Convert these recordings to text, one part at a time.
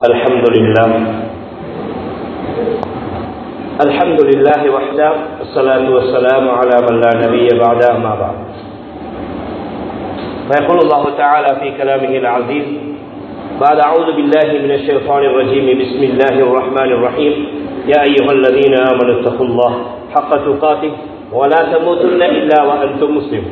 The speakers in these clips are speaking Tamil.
الحمد لله الحمد لله وحده الصلاة والسلام على من لا نبي بعد أما بعد فيقول الله تعالى في كلامه العزيز بعد أعوذ بالله من الشيطان الرجيم بسم الله الرحمن الرحيم يا أيها الذين آمنوا اتقوا الله حق تقاته ولا تموتن إلا وأنتم مسلمون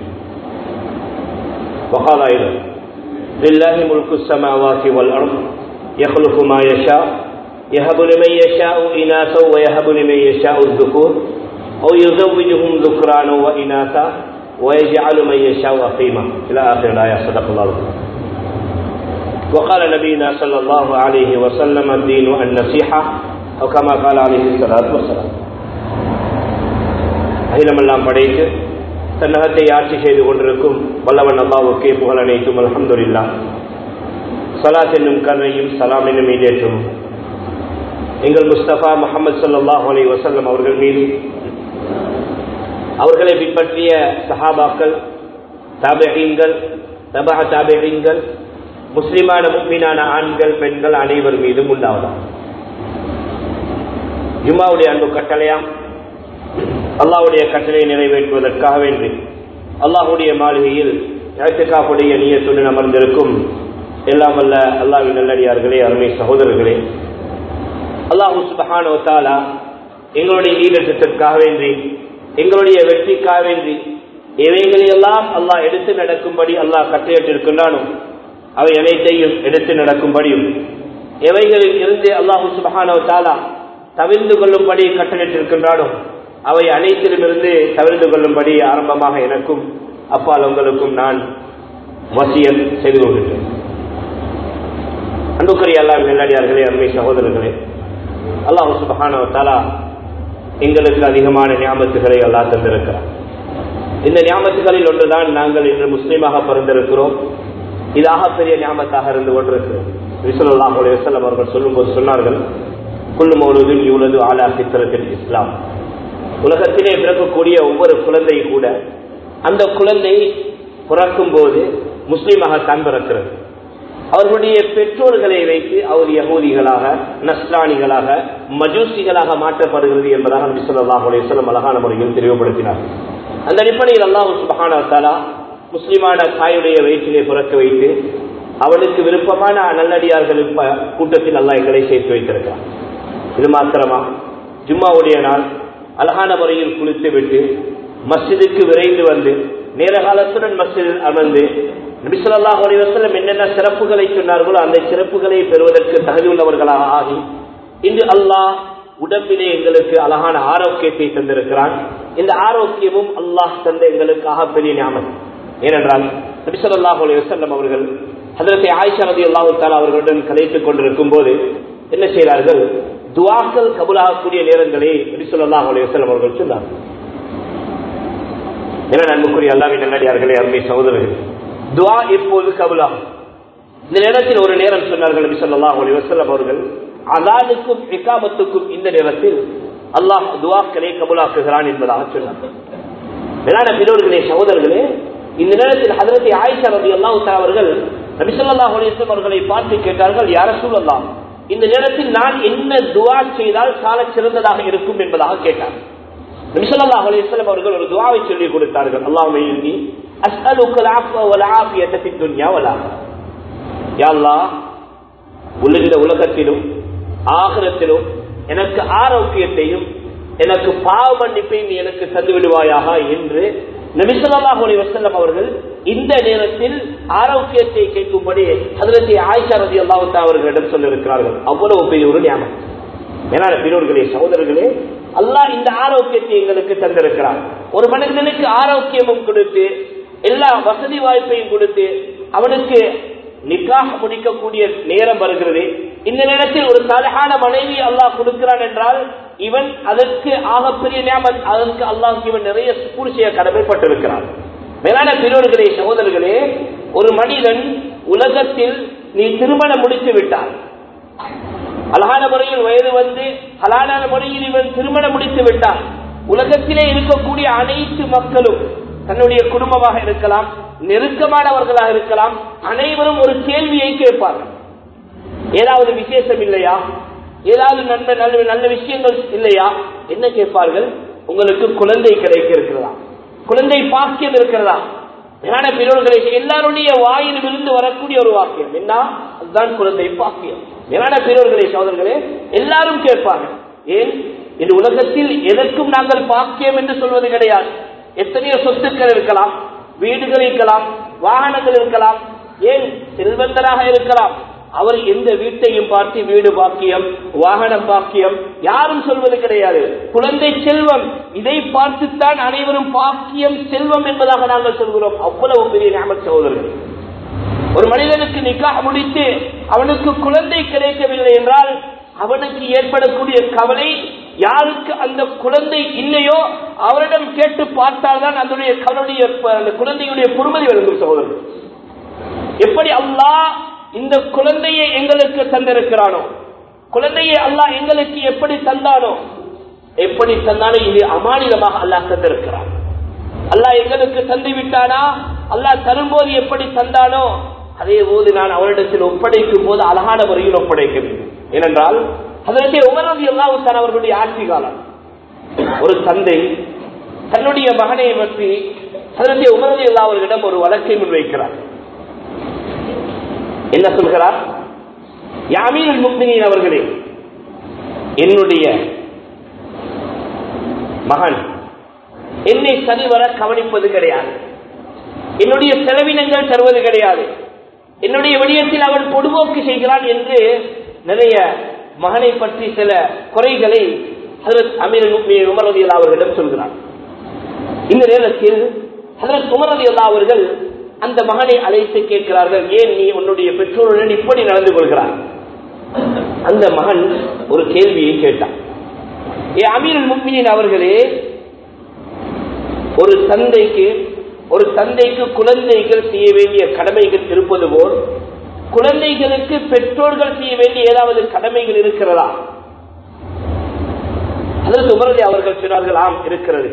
وقال أيضا لله ملك السماوات والأرض يخلق ما يشاء يهب لمن يشاء إناثا ويهب لمن يشاء الذكور أو يزوجهم ذكرانا وإناثا ويجعل من يشاء أقيما إلى آخر الآية صدق الله العظيم وقال نبينا صلى الله عليه وسلم الدين النصيحة أو كما قال عليه الصلاة والسلام அகிலமெல்லாம் படைத்து தன்னகத்தை ஆட்சி செய்து கொண்டிருக்கும் வல்லவன் அல்லாவுக்கே புகழ் அனைத்தும் அலமதுல்லா சலாத் என்னும் கருணையும் சலாம் என்னும் ஈடேற்றும் எங்கள் முஸ்தபா முகமது சல்லாஹ் அலி வசல்லம் அவர்கள் மீது அவர்களை பின்பற்றிய சஹாபாக்கள் தாபகீன்கள் தபா தாபகீன்கள் முஸ்லிமான முக்மீனான ஆண்கள் பெண்கள் அனைவர் மீதும் உண்டாவதாம் ஜும்மாவுடைய அன்பு கட்டளையாம் அல்லாவுடைய கட்டளை நிறைவேற்றுவதற்காக வேண்டி அல்லாஹுடைய மாளிகையில் எழுத்துக்காப்புடைய நீயத்துடன் அமர்ந்திருக்கும் எல்லாம் வல்ல அல்லாவின் நல்லடியார்களே அருமை சகோதரர்களே அல்லாஹு சுபஹானோ தாலா எங்களுடைய ஈழத்திற்காக வேண்டி எங்களுடைய வெற்றிக்காக வேண்டி எவைகளையெல்லாம் அல்லாஹ் எடுத்து நடக்கும்படி அல்லாஹ் கட்டளையிட்டிருக்கின்றானோ அவை அனைத்தையும் எடுத்து நடக்கும்படியும் எவைகளில் இருந்து அல்லாஹு சுபஹானோ தாலா தவிர்ந்து கொள்ளும்படி கட்டளையிட்டிருக்கின்றானோ அவை அனைத்திலுமிருந்து தவிர்த்து கொள்ளும்படி ஆரம்பமாக எனக்கும் அப்பால் உங்களுக்கும் நான் வசியம் செய்து கொள்கின்றேன் அன்புக்குரிய அல்லாஹ் நெல்லடியார்களே அருமை சகோதரர்களே அல்லாஹு சுபஹான தாலா எங்களுக்கு அதிகமான ஞாபகத்துகளை அல்லாஹ் தந்திருக்கிறார் இந்த ஞாபகத்துகளில் ஒன்றுதான் நாங்கள் இன்று முஸ்லீமாக பிறந்திருக்கிறோம் இது ஆகப்பெரிய ஞாபகத்தாக இருந்து கொண்டிருக்கிறோம் விசலாஹ் வசல்லம் அவர்கள் சொல்லும்போது சொன்னார்கள் குள்ளு மௌலூதின் இவ்வளவு ஆலா சித்திரத்தில் இஸ்லாம் உலகத்திலே பிறக்கக்கூடிய ஒவ்வொரு குழந்தை கூட அந்த குழந்தை பிறக்கும் போது முஸ்லீமாகத்தான் பிறக்கிறது அவர்களுடைய பெற்றோர்களை வைத்து அவர் யகூதிகளாக நஸ்ரானிகளாக மஜூசிகளாக மாற்றப்படுகிறது என்பதாக நபி சொல்லாஹ் அலையம் அழகான முறையில் தெளிவுபடுத்தினார் அந்த அடிப்படையில் அல்லாஹு சுபஹானா தாலா முஸ்லிமான தாயுடைய வயிற்றிலே பிறக்க வைத்து அவனுக்கு விருப்பமான நல்லடியார்கள் கூட்டத்தில் அல்லாஹ் எங்களை சேர்த்து வைத்திருக்கிறார் இது மாத்திரமா ஜும்மாவுடைய நாள் அழகான முறையில் குளித்து விட்டு மஸ்ஜிதுக்கு விரைந்து வந்து நேர காலத்துடன் மஸ்ஜிதில் அமர்ந்து நபிசல்லாஹ் அலிவசலம் என்னென்ன சிறப்புகளை சொன்னார்களோ அந்த சிறப்புகளை பெறுவதற்கு தகுதியுள்ளவர்களாக ஆகி இன்று அல்லாஹ் உடம்பிலே எங்களுக்கு அழகான ஆரோக்கியத்தை தந்திருக்கிறான் இந்த ஆரோக்கியமும் அல்லாஹ் தந்த எங்களுக்காக பெரிய ஞாபகம் ஏனென்றால் நபிசல்லாஹ் அலிவசல்லம் அவர்கள் அதற்கு ஆயிஷா நதி அல்லாஹு தாலா அவர்களுடன் கலைத்துக் கொண்டிருக்கும் போது என்ன செய்தார்கள் துவாக்கள் கபுலாகக்கூடிய நேரங்களே நபிசுல்லாஹ் அலையம் அவர்கள் சொன்னார் என நன்முக்குரிய அல்லாவின் நல்லடியார்களே அருமை சகோதரர்கள் துவா எப்போது கபுலாகும் இந்த நேரத்தில் ஒரு நேரம் சொன்னார்கள் நபி சொல்லாஹ் அலி வசல்லம் அவர்கள் அதானுக்கும் இக்காமத்துக்கும் இந்த நேரத்தில் அல்லாஹ் துவாக்களை கபுலாக்குகிறான் என்பதாக சொன்னார் மேலான பிறர்களே சகோதரர்களே இந்த நேரத்தில் ஹதரத்தை ஆயிஷா ரபி அல்லாஹ் அவர்கள் நபிசல்லாஹ் அலிஸ்லம் அவர்களை பார்த்து கேட்டார்கள் யார சூழல்லாம் இந்த நேரத்தில் நான் என்ன துவா செய்தால் சால சிறந்ததாக இருக்கும் என்பதாக கேட்டார் நபிசல்லாஹ் அலிஸ்லாம் அவர்கள் ஒரு துவாவை சொல்லிக் கொடுத்தார்கள் அல்லாஹ் உலகிற உலகத்திலும் ஆகரத்திலும் எனக்கு ஆரோக்கியத்தையும் எனக்கு பாவ மன்னிப்பையும் நீ எனக்கு தந்து விடுவாயாக என்று நபிசல்லாஹ் அலி வசல்லம் அவர்கள் இந்த நேரத்தில் ஆரோக்கியத்தை கேட்கும்படி அதிரத்தை ஆயிஷா ரதி அல்லாவுத்தா அவர்களிடம் சொல்லியிருக்கிறார்கள் அவ்வளவு பெரிய ஒரு ஞாபகம் மேலான பெரியோர்களே சகோதரர்களே அல்லாஹ் இந்த ஆரோக்கியத்தை எங்களுக்கு தந்திருக்கிறார் ஒரு மனிதனுக்கு ஆரோக்கியமும் கொடுத்து எல்லா வசதி வாய்ப்பையும் கொடுத்து அவனுக்கு நிக்காக முடிக்கக்கூடிய நேரம் வருகிறது இந்த நேரத்தில் ஒரு சாலையான மனைவி அல்லாஹ் கொடுக்கிறான் என்றால் இவன் அதற்கு ஆகப்பெரிய ஞாபகம் அதற்கு அல்லாஹ் இவன் நிறைய சுக்கூர் செய்ய கடமைப்பட்டிருக்கிறான் மேலான பெரியோர்களே சகோதரர்களே ஒரு மனிதன் உலகத்தில் நீ திருமணம் முடித்து விட்டார் அழகான முறையில் வயது வந்து ஹலாலான முறையில் இவன் திருமணம் முடித்து விட்டார் உலகத்திலே இருக்கக்கூடிய அனைத்து மக்களும் தன்னுடைய குடும்பமாக இருக்கலாம் நெருக்கமானவர்களாக இருக்கலாம் அனைவரும் ஒரு கேள்வியை கேட்பார்கள் ஏதாவது விசேஷம் இல்லையா ஏதாவது நன்மை நல்ல நல்ல விஷயங்கள் இல்லையா என்ன கேட்பார்கள் உங்களுக்கு குழந்தை கிடைக்க இருக்கிறதா குழந்தை பாக்கியம் இருக்கிறதா மேலான பெற்றோர்களை எல்லாருடைய வாயில் விழுந்து வரக்கூடிய ஒரு வாக்கியம் என்ன அதுதான் குழந்தை பாக்கியம் மேலான பெற்றோர்களை சோதர்களே எல்லாரும் கேட்பார்கள் ஏன் இந்த உலகத்தில் எதற்கும் நாங்கள் பாக்கியம் என்று சொல்வது கிடையாது எத்தனையோ சொத்துக்கள் இருக்கலாம் வீடுகள் இருக்கலாம் வாகனங்கள் இருக்கலாம் ஏன் செல்வந்தராக இருக்கலாம் அவர் எந்த வீட்டையும் பார்த்து வீடு பாக்கியம் வாகனம் பாக்கியம் யாரும் சொல்வது கிடையாது குழந்தை செல்வம் இதை பார்த்துத்தான் அனைவரும் பாக்கியம் செல்வம் என்பதாக நாங்கள் சொல்கிறோம் அவ்வளவு பெரிய ஞாபக சகோதரர்கள் ஒரு மனிதனுக்கு நிக்காக முடித்து அவனுக்கு குழந்தை கிடைக்கவில்லை என்றால் அவனுக்கு ஏற்படக்கூடிய கவலை யாருக்கு அந்த குழந்தை இல்லையோ அவரிடம் கேட்டு பார்த்தால்தான் அதனுடைய கவலைய அந்த குழந்தையுடைய பொறுமதி விளங்கும் சகோதரர்கள் எப்படி அல்லாஹ் இந்த குழந்தையை எங்களுக்கு தந்திருக்கிறானோ குழந்தையை அல்லாஹ் எங்களுக்கு எப்படி தந்தானோ எப்படி தந்தாலும் இது அமானிதமாக அல்லாஹ் தந்திருக்கிறான் அல்லாஹ் எங்களுக்கு தந்து விட்டானா அல்லாஹ் தரும்போது எப்படி தந்தானோ அதே போது நான் அவரிடத்தில் ஒப்படைக்கும் போது அழகான முறையில் ஒப்படைக்க வேண்டும் ஏனென்றால் அதற்கு உமரது எல்லாவுத்தான் அவர்களுடைய ஆட்சி காலம் ஒரு தந்தை தன்னுடைய மகனை பற்றி அதற்கு உமரது எல்லா அவர்களிடம் ஒரு வழக்கை முன்வைக்கிறார் என்ன சொல்கிறார் யாமீன் முக்மினின் அவர்களே என்னுடைய மகன் என்னை சரிவர கவனிப்பது கிடையாது என்னுடைய செலவினங்கள் தருவது கிடையாது என்னுடைய விடயத்தில் அவன் பொடுபோக்கு செய்கிறான் என்று நிறைய மகனை பற்றி சில குறைகளை ஹசரத் அமீர் உமரதி அல்லா அவர்களிடம் சொல்கிறார் இந்த நேரத்தில் ஹசரத் உமரதி அல்லா அவர்கள் அந்த மகனை அழைத்து கேட்கிறார்கள் ஏன் நீ உன்னுடைய பெற்றோருடன் இப்படி நடந்து கொள்கிறார் அந்த மகன் ஒரு கேள்வியை கேட்டான் ஏ அமீர் முக்மியின் அவர்களே ஒரு தந்தைக்கு ஒரு தந்தைக்கு குழந்தைகள் செய்ய வேண்டிய கடமைகள் இருப்பது போல் குழந்தைகளுக்கு பெற்றோர்கள் செய்ய வேண்டிய ஏதாவது கடமைகள் இருக்கிறதா அதற்கு உமரதி அவர்கள் சொன்னார்கள் ஆம் இருக்கிறது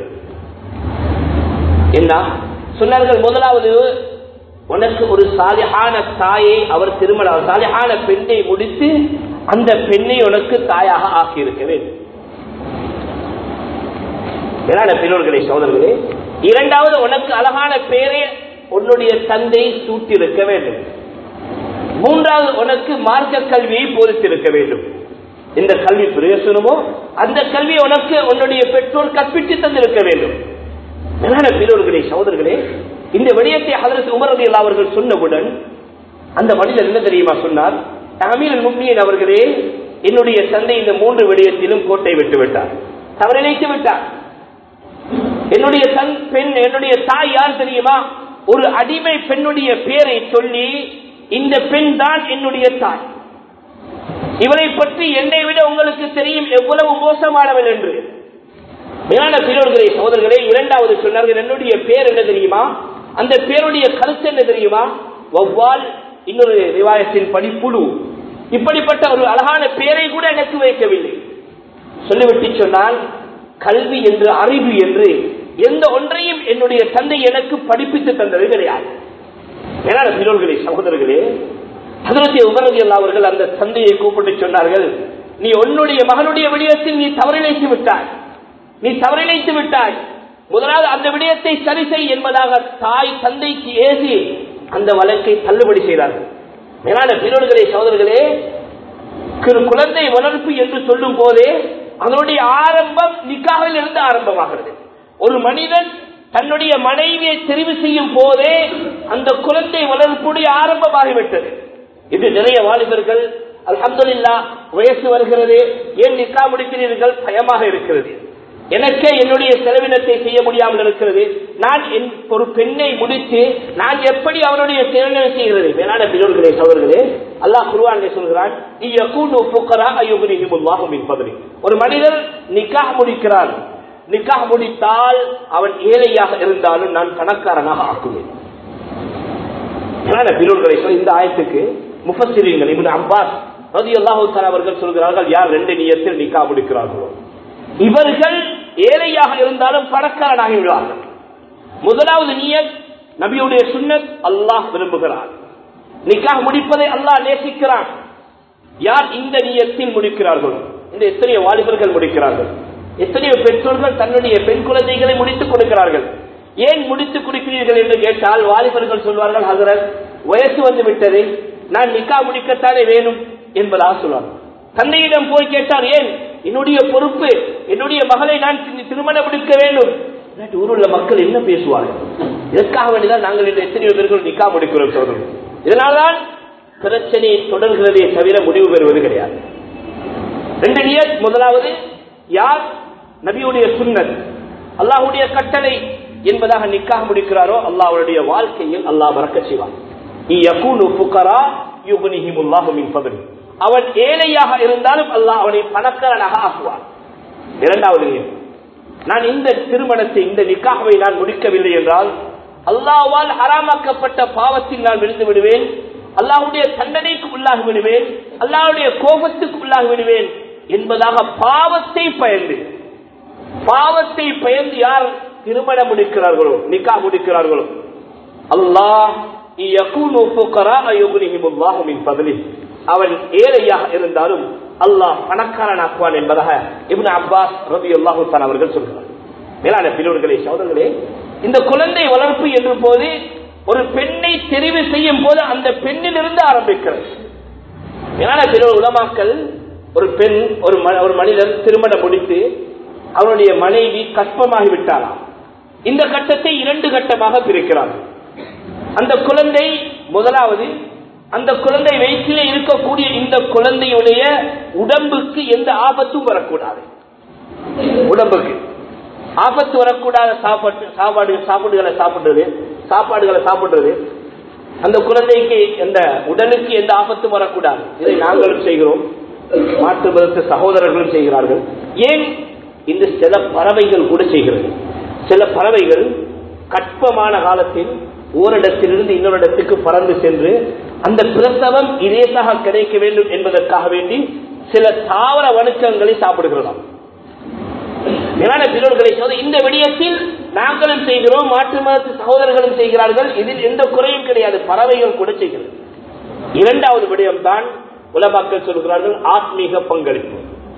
என்ன சொன்னார்கள் முதலாவது உனக்கு ஒரு சாலிஹான தாயை அவர் திருமணம் சாலிஹான பெண்ணை முடித்து அந்த பெண்ணை உனக்கு தாயாக ஆக்கி இருக்க வேண்டும் மேலான பெற்றோர்களே சோதர்களே இரண்டாவது உனக்கு அழகான பேரை உன்னுடைய தந்தை சூட்டிருக்க வேண்டும் மூன்றாவது உனக்கு மார்க்க கல்வியை போதித்திருக்க வேண்டும் இந்த கல்வி பிரயோசனமோ அந்த கல்வி உனக்கு உன்னுடைய பெற்றோர் கற்பித்து தந்திருக்க வேண்டும் மேலான பெற்றோர்களே சகோதரர்களே இந்த விடயத்தை ஹதரத் உமரதி அவர்கள் சொன்னவுடன் அந்த மனிதர் என்ன தெரியுமா சொன்னார் அமீர் முக்மியன் அவர்களே என்னுடைய தந்தை இந்த மூன்று விடயத்திலும் கோட்டை விட்டு விட்டார் தவறிழைத்து விட்டார் என்னுடைய தன் பெண் என்னுடைய தாய் யார் தெரியுமா ஒரு அடிமை பெண்ணுடைய பேரை சொல்லி இந்த பெண் தான் என்னுடைய தாய் இவரை பற்றி என்னை விட உங்களுக்கு தெரியும் எவ்வளவு மோசமானவள் என்று மேலான பிறர்களே சகோதரர்களே இரண்டாவது சொன்னார்கள் என்னுடைய பேர் என்ன தெரியுமா அந்த பேருடைய கருத்து என்ன தெரியுமா வௌவால் இன்னொரு ரிவாயத்தின் படி புழு இப்படிப்பட்ட ஒரு அழகான பேரை கூட எனக்கு வைக்கவில்லை சொல்லிவிட்டு சொன்னால் கல்வி என்று அறிவு என்று எந்த ஒன்றையும் என்னுடைய தந்தை எனக்கு படிப்பித்து தந்தது கிடையாது மேலான பிறர்களே சகோதரர்களே அதற்கு உமரதி அவர்கள் அந்த தந்தையை கூப்பிட்டு சொன்னார்கள் நீ உன்னுடைய மகனுடைய விடயத்தில் நீ தவறிழைத்து விட்டாய் நீ தவறிழைத்து விட்டாய் முதலாவது அந்த விடயத்தை சரி செய் என்பதாக தாய் தந்தைக்கு ஏசி அந்த வழக்கை தள்ளுபடி செய்தார்கள் மேலான பிறர்களே சகோதரர்களே குழந்தை வளர்ப்பு என்று சொல்லும் போதே அதனுடைய ஆரம்பம் நிக்காவில் இருந்து ஆரம்பமாகிறது ஒரு மனிதன் தன்னுடைய மனைவியை தெரிவு செய்யும் போதே அந்த குழந்தை வளர்ப்புடைய ஆரம்பமாகிவிட்டது இது நிறைய வாலிபர்கள் அல்ஹம்துலில்லா வயசு வருகிறது ஏன் நிக்கா முடிக்கிறீர்கள் பயமாக இருக்கிறது எனக்கே என்னுடைய செலவினத்தை செய்ய முடியாமல் இருக்கிறது நான் ஒரு பெண்ணை முடித்து நான் எப்படி அவனுடைய செலவினம் செய்கிறது வேளாண் பிறர்களே சோழர்களே அல்லாஹ் குருவான் சொல்கிறான் ஒரு மனிதர் நிக்காக முடிக்கிறான் நிக்காக முடித்தால் அவன் ஏழையாக இருந்தாலும் நான் பணக்காரனாக ஆக்குவேன் பிறர்களை இந்த ஆயத்துக்கு முஃபசிரியங்கள் இப்படி அப்பாஸ் ரதி அல்லாஹு அவர்கள் சொல்கிறார்கள் யார் ரெண்டு நியத்தில் நிக்கா முடிக்கிறார்களோ இவர்கள் ஏழையாக இருந்தாலும் பணக்காரனாகி விடுவார்கள் முதலாவது நியத் நபியுடைய சுன்னத் அல்லாஹ் விரும்புகிறார் நிக்காக முடிப்பதை அல்லாஹ் நேசிக்கிறான் யார் இந்த நியத்தில் முடிக்கிறார்களோ இந்த எத்தனையோ வாலிபர்கள் முடிக்கிறார்கள் எத்தனையோ பெற்றோர்கள் தன்னுடைய பெண் குழந்தைகளை முடித்துக் கொடுக்கிறார்கள் ஏன் முடித்துக் கொடுக்கிறீர்கள் என்று கேட்டால் வாலிபர்கள் சொல்வார்கள் ஹசரத் வயசு வந்து விட்டது நான் நிக்கா முடிக்கத்தானே வேணும் என்பதாக சொல்வார்கள் தந்தையிடம் போய் கேட்டார் ஏன் என்னுடைய பொறுப்பு என்னுடைய மகளை நான் தி- திருமணம் முடிக்க வேண்டும் இல்லாட்டி ஊரில் உள்ள மக்கள் என்ன பேசுவார்கள் இதற்காக வேண்டிதான் நாங்கள் இந்த எத்தனையோ பேர்கள் நிக்கா முடிக்கிறோம் சொல்றோம் இதனால்தான் பிரச்சனை தொடர்கிறதே தவிர முடிவு பெறுவது கிடையாது ரெண்டு நியத் முதலாவது யார் நபியுடைய சுன்னத் அல்லாஹ்வுடைய கட்டளை என்பதாக நிக்காக முடிக்கிறாரோ அல்லாஹ் அவருடைய வாழ்க்கையில் அல்லாஹ் வரக்க செய்வான் இயகுனு ஃபுகரா யுக்னிஹிமுல்லாஹு மின் ஃபضله அவன் ஏழையாக இருந்தாலும் அல்லாஹ் அவனை பணக்காரனாக ஆக்குவான் இரண்டாவது நியத் நான் இந்த திருமணத்தை இந்த நிக்காகவை நான் முடிக்கவில்லை என்றால் அல்லாஹ்வால் ஹராமாக்கப்பட்ட பாவத்தில் நான் விழுந்து விடுவேன் அல்லாஹ்வுடைய தண்டனைக்கு உள்ளாகி விடுவேன் அல்லாஹ்வுடைய கோபத்துக்கு உள்ளாகி விடுவேன் என்பதாக பாவத்தை பயந்து பாவத்தை பயந்து யார் திருமணம் முடிக்கிறார்களோ நிக்கா முடிக்கிறார்களோ அல்லாஹ் யகூனு ஃபுகராஅ யுக்னிஹிமுல்லாஹு மின் ஃபضله அவன் ஏழையாக இருந்தாலும் அல்லாஹ் பணக்காரனாக்குவான் என்பதாக இப்னு அப்பாஸ் ரலியல்லாஹு தஆலா அவர்கள் சொல்கிறார் மேலான பிரிவுகளே சகோதரர்களே இந்த குழந்தை வளர்ப்பு என்ற போது ஒரு பெண்ணை தெரிவு செய்யும் போது அந்த பெண்ணிலிருந்து ஆரம்பிக்கிறது மேலான பிற உலமாக்கள் ஒரு பெண் ஒரு ம- ஒரு மனிதன் திருமணம் முடித்து அவனுடைய மனைவி கற்பமாகி விட்டாராம் இந்த கட்டத்தை இரண்டு கட்டமாக பிரிக்கிறார் அந்த குழந்தை முதலாவது அந்த குழந்தை வயிற்றிலே இருக்கக்கூடிய இந்த குழந்தையுடைய உடம்புக்கு எந்த ஆபத்தும் வரக்கூடாது உடம்புக்கு ஆபத்து வரக்கூடாத சாப்பாட்டு சாப்பாடு சாப்பாடுகளை சாப்பிடுறது சாப்பாடுகளை சாப்பிடுறது அந்த குழந்தைக்கு எந்த உடலுக்கு எந்த ஆபத்தும் வரக்கூடாது இதை நாங்களும் செய்கிறோம் மாற்று மதத்து சகோதரர்களும் செய்கிறார்கள் ஏன் இந்த சில பறவைகள் கூட செய்கிறது சில பறவைகள் கற்பமான காலத்தில் ஓரிடத்திலிருந்து இன்னொரு இடத்துக்கு பறந்து சென்று அந்த பிரசவம் இதேதாக கிடைக்க வேண்டும் என்பதற்காக வேண்டி சில தாவர வணுக்கங்களை சாப்பிடுகிறதாம் மேலான பிறர்களை சோத இந்த விடயத்தில் நாங்களும் செய்கிறோம் மாற்று மதத்து சகோதரர்களும் செய்கிறார்கள் இதில் எந்த குறையும் கிடையாது பறவைகள் கூட செய்கிறது இரண்டாவது விடயம் தான் உலமாக்கள் சொல்கிறார்கள் ஆத்மீக பங்களிப்பு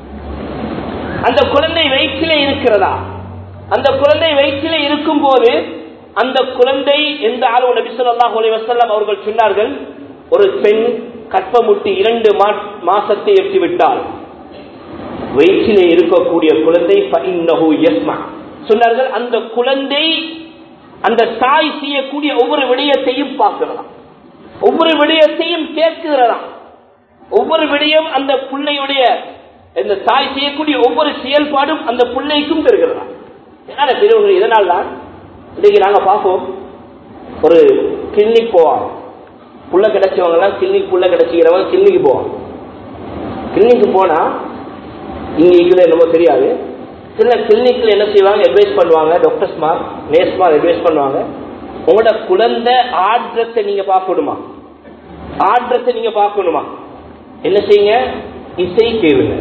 அந்த குழந்தை வயிற்றிலே இருக்கிறதா அந்த குழந்தை வயிற்றிலே இருக்கும் போது அந்த குழந்தை எந்த ஆளும் நபி ஸல்லல்லாஹு அலைஹி வஸல்லம் அவர்கள் சொன்னார்கள் ஒரு பெண் கற்பமுட்டி இரண்டு மா- மாசத்தை எட்டிவிட்டால் வயிற்றிலே இருக்கக்கூடிய குழந்தை ஃபஇன்னஹு யஸ்மா சொன்னார்கள் அந்த குழந்தை அந்த தாய் செய்யக்கூடிய ஒவ்வொரு விடயத்தையும் பார்க்கிறதாம் ஒவ்வொரு விடயத்தையும் கேட்கிறதாம் ஒவ்வொரு விடயம் அந்த பிள்ளையுடைய இந்த தாய் செய்யக்கூடிய ஒவ்வொரு செயல்பாடும் அந்த பிள்ளைக்கும் பெறுகிறதா என்னால பெரியவர்கள் இதனால் தான் இன்னைக்கு நாங்க பார்ப்போம் ஒரு கிளினிக் போவாங்க புள்ள கிடைச்சவங்க எல்லாம் கிளினிக் புள்ள கிடைச்சிக்கிறவங்க கிளினிக் போவாங்க கிளினிக்கு போனா இங்க இருக்குது என்னமோ தெரியாது சில கிளினிக்ல என்ன செய்வாங்க அட்வைஸ் பண்ணுவாங்க டாக்டர்ஸ்மார் நேர்ஸ்மார் அட்வைஸ் பண்ணுவாங்க உங்களோட குழந்தை ஆட்ரத்தை நீங்க பார்க்கணுமா ஆட்ரத்தை நீங்க பார்க்கணுமா என்ன செய்யுங்க இசை கேளுங்க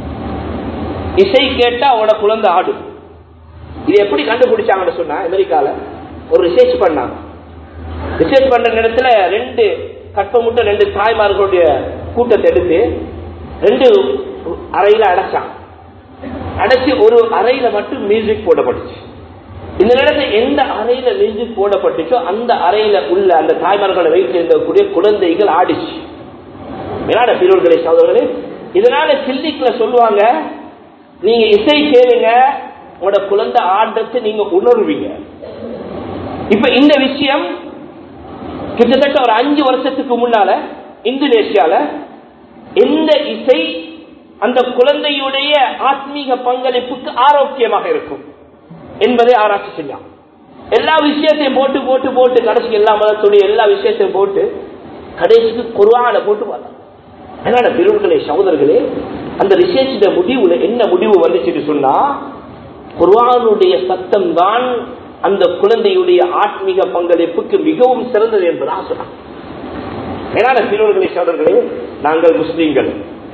இசை கேட்டா உங்களோட குழந்தை ஆடும் இது எப்படி கண்டுபிடிச்சாங்கன்னு சொன்னா அமெரிக்கால ஒரு ரிசர்ச் பண்ணாங்க ரிசர்ச் பண்ற நேரத்துல ரெண்டு கற்பமுட்ட ரெண்டு தாய்மார்களுடைய கூட்டத்தை எடுத்து ரெண்டு அறையில அடைச்சாங்க அடைச்சு ஒரு அறையில மட்டும் மியூசிக் போடப்பட்டுச்சு இந்த நேரத்தில் எந்த அறையில மியூசிக் போடப்பட்டுச்சோ அந்த அறையில உள்ள அந்த தாய்மார்களை வைத்திருந்தக்கூடிய குழந்தைகள் ஆடிச்சு மேலான பிரிவுகளை சகோதரர்களே இதனால கிளினிக்ல சொல்லுவாங்க நீங்க இசை கேளுங்க உங்களோட குழந்தை ஆட்டத்தை நீங்க உணர்வீங்க இப்ப இந்த விஷயம் கிட்டத்தட்ட ஒரு அஞ்சு வருஷத்துக்கு முன்னால இந்தோனேஷியால எந்த இசை அந்த குழந்தையுடைய ஆத்மீக பங்களிப்புக்கு ஆரோக்கியமாக இருக்கும் என்பதை ஆராய்ச்சி செஞ்சான் எல்லா விஷயத்தையும் போட்டு போட்டு போட்டு கடைசிக்கு எல்லா மதத்துடைய எல்லா விஷயத்தையும் போட்டு கடைசிக்கு குருவான போட்டு பார்த்தான் என்னோட பிரிவுகளே சகோதரர்களே அந்த ரிசர்ச் முடிவுல என்ன முடிவு வந்துச்சுன்னு சொன்னா குர்ஆனுடைய சத்தம் தான் அந்த குழந்தையுடைய ஆத்மீக பங்களிப்புக்கு மிகவும் சிறந்தது என்பதாக சொன்னார் மேலான பிரிவுகளை சகோதரர்களே நாங்கள் முஸ்லீம்கள்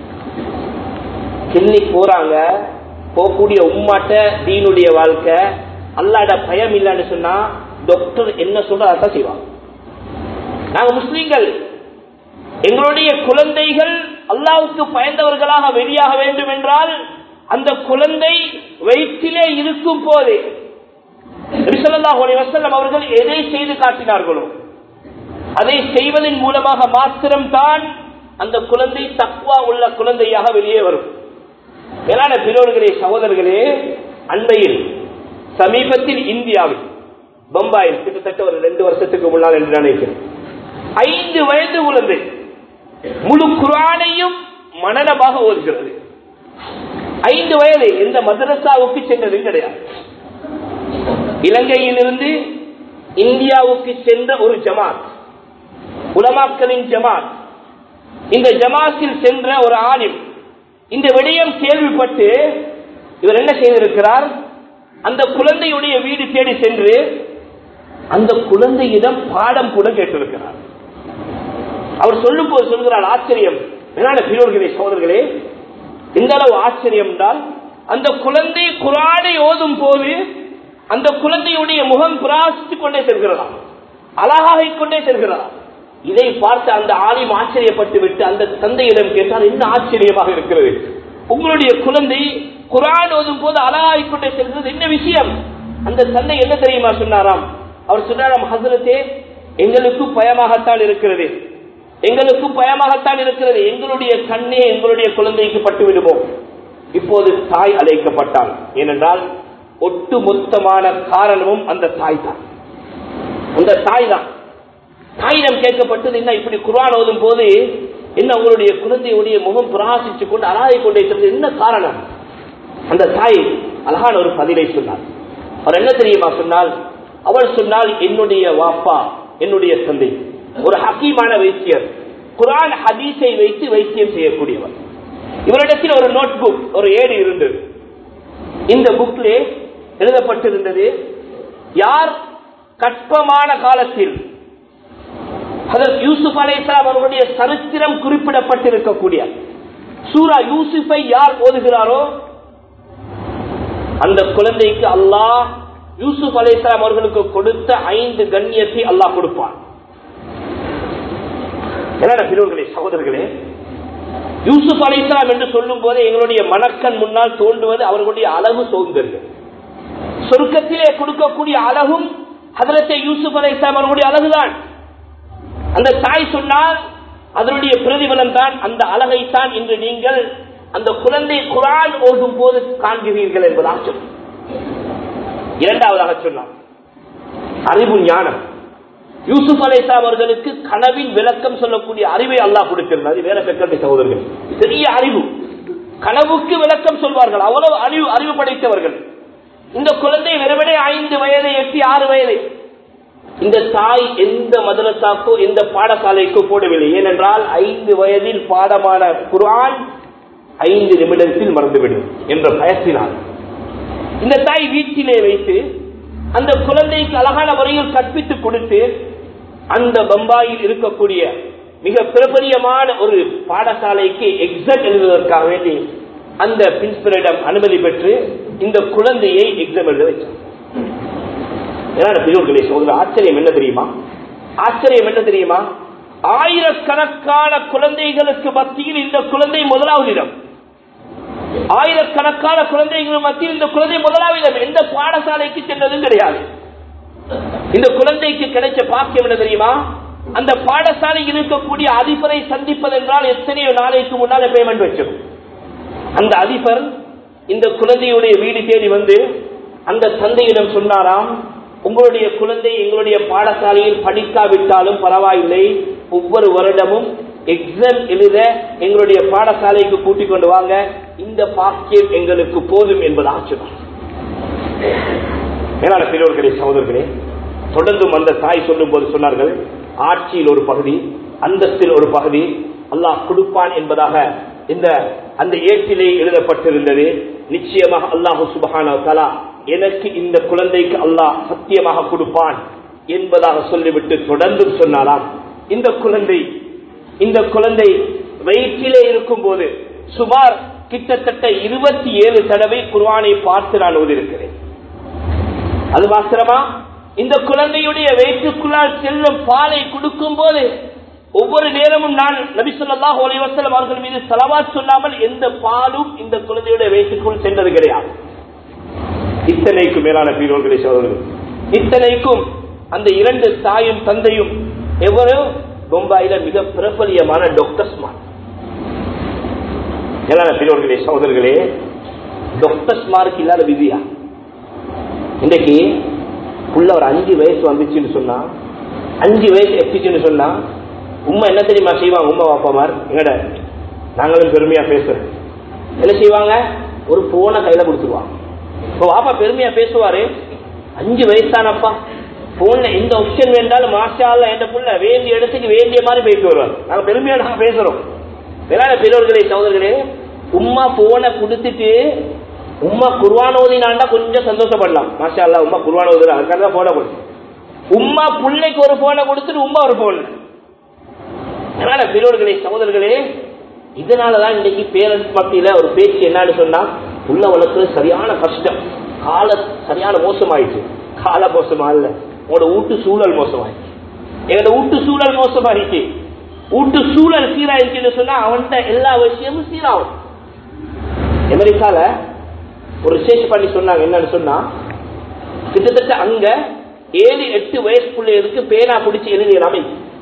கிளினிக் போறாங்க போகக்கூடிய உம்மாட்ட தீனுடைய வாழ்க்கை அல்லாட பயம் இல்லைன்னு சொன்னா டாக்டர் என்ன சொல்ற அதான் செய்வாங்க நாங்க முஸ்லீம்கள் எங்களுடைய குழந்தைகள் அல்லாவுக்கு பயந்தவர்களாக வெளியாக வேண்டும் என்றால் அந்த குழந்தை வயிற்றிலே இருக்கும் போது வசல்லம் அவர்கள் எதை செய்து காட்டினார்களோ அதை செய்வதன் மூலமாக மாத்திரம்தான் அந்த குழந்தை தக்குவா உள்ள குழந்தையாக வெளியே வரும் மேலான பிறோர்களே சகோதரர்களே அண்மையில் சமீபத்தில் இந்தியாவில் பம்பாயில் கிட்டத்தட்ட ஒரு ரெண்டு வருஷத்துக்கு முன்னால் என்று நினைக்கிறேன் ஐந்து வயது குழந்தை முழு குரானையும் மனநமாக ஓதுகிறது ஐந்து வயது எந்த மதரசாவுக்கு சென்றதும் கிடையாது இலங்கையிலிருந்து இந்தியாவுக்கு சென்ற ஒரு ஜமாத் உலமாக்களின் ஜமாத் இந்த ஜமாத்தில் சென்ற ஒரு ஆலிம் இந்த விடயம் கேள்விப்பட்டு இவர் என்ன செய்திருக்கிறார் அந்த குழந்தையுடைய வீடு தேடி சென்று அந்த குழந்தையிடம் பாடம் கூட கேட்டிருக்கிறார் அவர் சொல்லும் போது சொல்கிறார் ஆச்சரியம் மேலான பிரிவுகளே சோதர்களே எந்த அளவு ஆச்சரியம் என்றால் அந்த குழந்தை குரானை ஓதும் போது அந்த குழந்தையுடைய முகம் பிராசித்துக் கொண்டே செல்கிறதாம் அழகாகிக் கொண்டே செல்கிறதாம் இதை பார்த்து அந்த ஆலிம் ஆச்சரியப்பட்டு விட்டு அந்த தந்தையிடம் கேட்டால் என்ன ஆச்சரியமாக இருக்கிறது உங்களுடைய குழந்தை குரான் ஓதும் போது அழகாகிக் கொண்டே செல்கிறது என்ன விஷயம் அந்த தந்தை என்ன தெரியுமா சொன்னாராம் அவர் சொன்னாராம் ஹசரத்தே எங்களுக்கும் பயமாகத்தான் இருக்கிறது எங்களுக்கும் பயமாகத்தான் இருக்கிறது எங்களுடைய கண்ணே எங்களுடைய குழந்தைக்கு பட்டு விடுவோம் இப்போது தாய் அழைக்கப்பட்டாள் ஏனென்றால் ஒட்டு மொத்தமான காரணமும் அந்த தாய் தான் அந்த தாய் தான் தாயிடம் கேட்கப்பட்டது என்ன இப்படி குர்ஆன் ஓதும் போது என்ன உங்களுடைய குழந்தையுடைய முகம் பிரகாசித்துக் கொண்டு அழகை கொண்டே இருக்கிறது என்ன காரணம் அந்த தாய் அழகான ஒரு பதிலை சொன்னார் அவர் என்ன தெரியுமா சொன்னால் அவள் சொன்னால் என்னுடைய வாப்பா என்னுடைய தந்தை ஒரு ஹக்கீமான வைத்தியர் குரான் ஹதீஸை வைத்து வைத்தியம் செய்யக்கூடியவர் இவரிடத்தில் ஒரு நோட் புக் ஒரு ஏடு இருந்தது இந்த புக்லே எழுதப்பட்டிருந்தது யார் கற்பமான காலத்தில் அதற்கு யூசுப் அலைசலாம் அவர்களுடைய சரித்திரம் குறிப்பிடப்பட்டிருக்கக்கூடிய சூரா யூசுஃபை யார் ஓதுகிறாரோ அந்த குழந்தைக்கு அல்லாஹ் யூசுப் அலைசலாம் அவர்களுக்கு கொடுத்த ஐந்து கண்ணியத்தை அல்லாஹ் கொடுப்பான் என்னடா பிரிவுகளே சகோதரர்களே யூசுப் அலைசலாம் என்று சொல்லும் போது எங்களுடைய மனக்கண் முன்னால் தோன்றுவது அவர்களுடைய அழகு சௌந்தர்கள் சொர்க்கத்திலே கொடுக்கக்கூடிய அழகும் ஹதரத்தை யூசுப் அலைசலாம் அவர்களுடைய அழகுதான் அந்த தாய் சொன்னால் அதனுடைய பிரதிபலன் தான் அந்த அழகைத்தான் இன்று நீங்கள் அந்த குழந்தை குரான் ஓதும் போது காண்கிறீர்கள் என்பதாக சொல் இரண்டாவதாக சொன்னார் அறிவு ஞானம் யூசுப் அலைசா அவர்களுக்கு கனவின் விளக்கம் சொல்லக்கூடிய அறிவை அல்லாஹ் கொடுத்திருந்தார் வேற பெக்கத்தை சகோதரர்கள் பெரிய அறிவு கனவுக்கு விளக்கம் சொல்வார்கள் அவ்வளவு அறிவு அறிவு படைத்தவர்கள் இந்த குழந்தை வெறுமனே ஐந்து வயது எட்டி ஆறு வயது இந்த தாய் எந்த மதரசாக்கோ எந்த பாடசாலைக்கோ போடவில்லை ஏனென்றால் ஐந்து வயதில் பாடமான குரான் ஐந்து நிமிடத்தில் மறந்துவிடும் என்ற பயத்தினால் இந்த தாய் வீட்டிலே வைத்து அந்த குழந்தைக்கு அழகான முறையில் கற்பித்து கொடுத்து அந்த பம்பாயில் இருக்கக்கூடிய மிக பிரபலியமான ஒரு பாடசாலைக்கு எக்ஸாம் எழுதுவதற்காக வேண்டி அந்த பிரின்சிபலிடம் அனுமதி பெற்று இந்த குழந்தையை எக்ஸாம் எழுத வச்சார் பிரிவுகளை சோதர ஆச்சரியம் என்ன தெரியுமா ஆச்சரியம் என்ன தெரியுமா ஆயிரக்கணக்கான குழந்தைகளுக்கு மத்தியில் இந்த குழந்தை முதலாவது இடம் ஆயிரக்கணக்கான குழந்தைகள் மத்தியில் இந்த குழந்தை முதலாவது இடம் எந்த பாடசாலைக்கு சென்றதும் கிடையாது இந்த குழந்தைக்கு கிடைச்ச பாக்கியம் என்ன தெரியுமா அந்த பாடசாலையில் இருக்கக்கூடிய அதிபரை சந்திப்பது என்றால் எத்தனையோ நாளைக்கு முன்னால பேமெண்ட் வச்சிடும் அந்த அதிபர் இந்த குழந்தையுடைய வீடு தேடி வந்து அந்த தந்தையிடம் சொன்னாராம் உங்களுடைய குழந்தை எங்களுடைய பாடசாலையில் படிக்காவிட்டாலும் பரவாயில்லை ஒவ்வொரு வருடமும் எக்ஸாம் எழுத எங்களுடைய பாடசாலைக்கு கூட்டிக் கொண்டு வாங்க இந்த பாக்கியம் எங்களுக்கு போதும் என்பதாக சொன்னார் மேலான பெரியோர்களே சகோதரர்களே தொடர்ந்தும் அந்த தாய் சொல்லும் போது சொன்னார்கள் ஆட்சியில் ஒரு பகுதி அந்தஸ்தில் ஒரு பகுதி அல்லாஹ் கொடுப்பான் என்பதாக இந்த அந்த ஏட்டிலே எழுதப்பட்டிருந்தது நிச்சயமாக அல்லாஹு சுபஹான தலா எனக்கு இந்த குழந்தைக்கு அல்லாஹ் சத்தியமாக கொடுப்பான் என்பதாக சொல்லிவிட்டு தொடர்ந்து சொன்னாராம் இந்த குழந்தை இந்த குழந்தை வயிற்றிலே இருக்கும் போது சுமார் கிட்டத்தட்ட இருபத்தி ஏழு தடவை குர்வானை பார்த்து நான் ஓதிருக்கிறேன் அது மாத்திரமா இந்த குழந்தையுடைய வயிற்றுக்குள்ளால் செல்லும் பாலை கொடுக்கும் போது ஒவ்வொரு நேரமும் நான் நபி ஸல்லல்லாஹு அலைஹி வஸல்லம் அவர்கள் மீது ஸலவாத் சொல்லாமல் எந்த பாலும் இந்த குழந்தையுடைய வயிற்றுக்குள் சென்றது கிடையாது இத்தனைக்கும் மேலான பீரோர்களே சோதரர்கள் இத்தனைக்கும் அந்த இரண்டு தாயும் தந்தையும் எவரோ பொம்பாயில மிக பிரபலியமான டாக்டர்ஸ் மேலான பீரோர்களே சகோதரர்களே டாக்டர்ஸ் மார்க் இல்லாத விதியா இன்னைக்கு உள்ள ஒரு அஞ்சு வயசு வந்துச்சுன்னு சொன்னா அஞ்சு வயசு எத்திச்சுன்னு சொன்னா உம்மா என்ன தெரியுமா செய்வாங்க உம்மா பாப்பாமார் எங்கட நாங்களும் பெருமையா பேசுறோம் என்ன செய்வாங்க ஒரு போனை கையில கொடுத்துருவாங்க இப்போ பாப்பா பெருமையா பேசுவாரு அஞ்சு வயசானப்பா போன்ல எந்த ஆப்ஷன் வேண்டாலும் மாஷா அல்ல என்ற புள்ள வேண்டிய இடத்துக்கு வேண்டிய மாதிரி போயிட்டு வருவார் நாங்க பெருமையா நாங்க பேசுறோம் வேளாண் பெரியவர்களே சகோதரர்களே உம்மா போனை கொடுத்துட்டு உம்மா குர்வான் ஓதினாண்டா கொஞ்சம் சந்தோஷப்படலாம் மாஷா அல்லா உம்மா குர்வான் ஓதுறா அதுக்காக தான் போனை கொடுத்து உம்மா பிள்ளைக்கு ஒரு போனை கொடுத்துட்டு உம்மா ஒரு போன் அதனால பெரியவர்களே சகோதரர்களே இதனாலதான் இன்னைக்கு பேரண்ட்ஸ் மத்தியில ஒரு பேச்சு என்னன்னு சொன்னா உள்ள வளர்க்குறது சரியான கஷ்டம் கால சரியான மோசமாயிடுச்சு கால மோசமா இல்ல உங்களோட வீட்டு சூழல் மோசமாயிடுச்சு எங்களோட வீட்டு சூழல் மோசமாயிடுச்சு வீட்டு சூழல் சீராயிருச்சுன்னு சொன்னா அவன்கிட்ட எல்லா விஷயமும் சீராகும் அமெரிக்கால ஒரு ரிசர்ச் பண்ணி சொன்னாங்க என்னன்னு சொன்னா கிட்டத்தட்ட அங்க ஏழு எட்டு வயசு பிள்ளைகளுக்கு பேனா பிடிச்சி எழுதியலாமே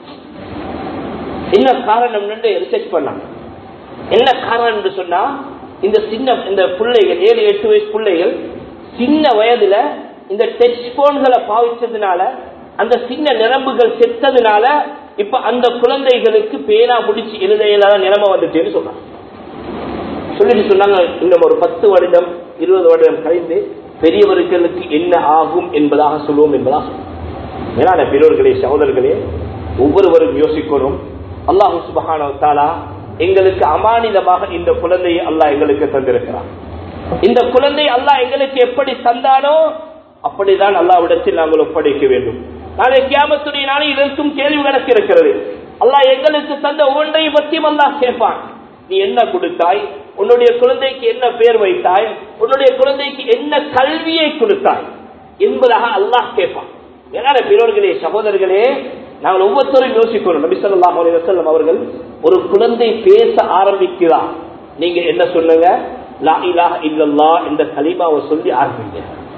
என்ன காரணம் ரிசர்ச் பண்ணாங்க என்ன காரணம் என்று சொன்னா இந்த சின்ன இந்த பிள்ளைகள் ஏழு எட்டு வயசு பிள்ளைகள் சின்ன வயதுல இந்த டச் போன்களை பாவிச்சதுனால அந்த சின்ன நிரம்புகள் செத்ததுனால இப்ப அந்த குழந்தைகளுக்கு பேனா பிடிச்சி எழுத இயலாத நிலைமை வந்துட்டேன்னு சொன்னாங்க சொல்லிட்டு சொன்னாங்க இன்னும் ஒரு பத்து வருடம் இருபது வருடம் கழிந்து பெரியவர்களுக்கு என்ன ஆகும் என்பதாக சொல்லுவோம் என்பதாக மேலான பெரியவர்களே சகோதரர்களே ஒவ்வொருவரும் யோசிக்கணும் அல்லாஹு சுபஹான தாலா எங்களுக்கு அமானிதமாக இந்த குழந்தையை அல்லாஹ் எங்களுக்கு தந்திருக்கிறார் இந்த குழந்தை அல்லாஹ் எங்களுக்கு எப்படி தந்தானோ அப்படிதான் அல்லாவிடத்தில் நாங்கள் ஒப்படைக்க வேண்டும் நாளை கியாமத்துடைய நாளை இதற்கும் கேள்வி கணக்கு இருக்கிறது அல்லாஹ் எங்களுக்கு தந்த ஒன்றை பற்றியும் அல்லாஹ் கேட்பான் நீ என்ன கொடுத்தாய் உன்னுடைய குழந்தைக்கு என்ன பெயர் வைத்தாய் உன்னுடைய குழந்தைக்கு என்ன கல்வியை கொடுத்தாய் என்பதாக அல்லாஹ் கேட்பான் ஏன்னா பெரியோர்களே சகோதரர்களே நாங்கள் ஒவ்வொருத்தரும் யோசிக்கணும் நபி ஸல்லல்லாஹு அலைஹி வஸல்லம் அவர்கள் ஒரு குழந்தை பேச ஆரம்பிக்கிறார் நீங்க என்ன சொல்லுங்க லா இலாஹ இல்லல்லாஹ் இந்த கலிமாவை சொல்லி ஆரம்பிங்க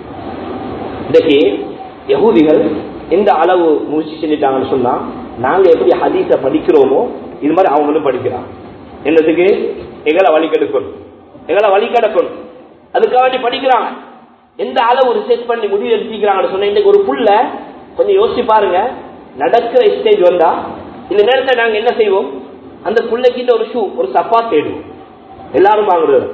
இன்னைக்கு யகூதிகள் எந்த அளவு முயற்சி செஞ்சிட்டாங்கன்னு சொன்னா நாங்க எப்படி ஹதீஸ படிக்கிறோமோ இது மாதிரி அவங்களும் படிக்கிறாங்க என்னதுக்கு எங்களை வழி கெடுக்கணும் எங்களை வழி கிடக்கணும் அதுக்காக வேண்டி படிக்கிறாங்க எந்த அளவு ரிசர்ச் பண்ணி முடிவு எடுத்துக்கிறாங்கன்னு சொன்ன இன்னைக்கு ஒரு புள்ள கொஞ்சம் யோசிச்சு பாருங்க நடக்கிற ஸ்டேஜ் வந்தா இந்த நேரத்தை நாங்க என்ன செய்வோம் அந்த பிள்ளைக்கிட்ட ஒரு ஷூ ஒரு சப்பா தேடுவோம் எல்லாரும் வாங்குறது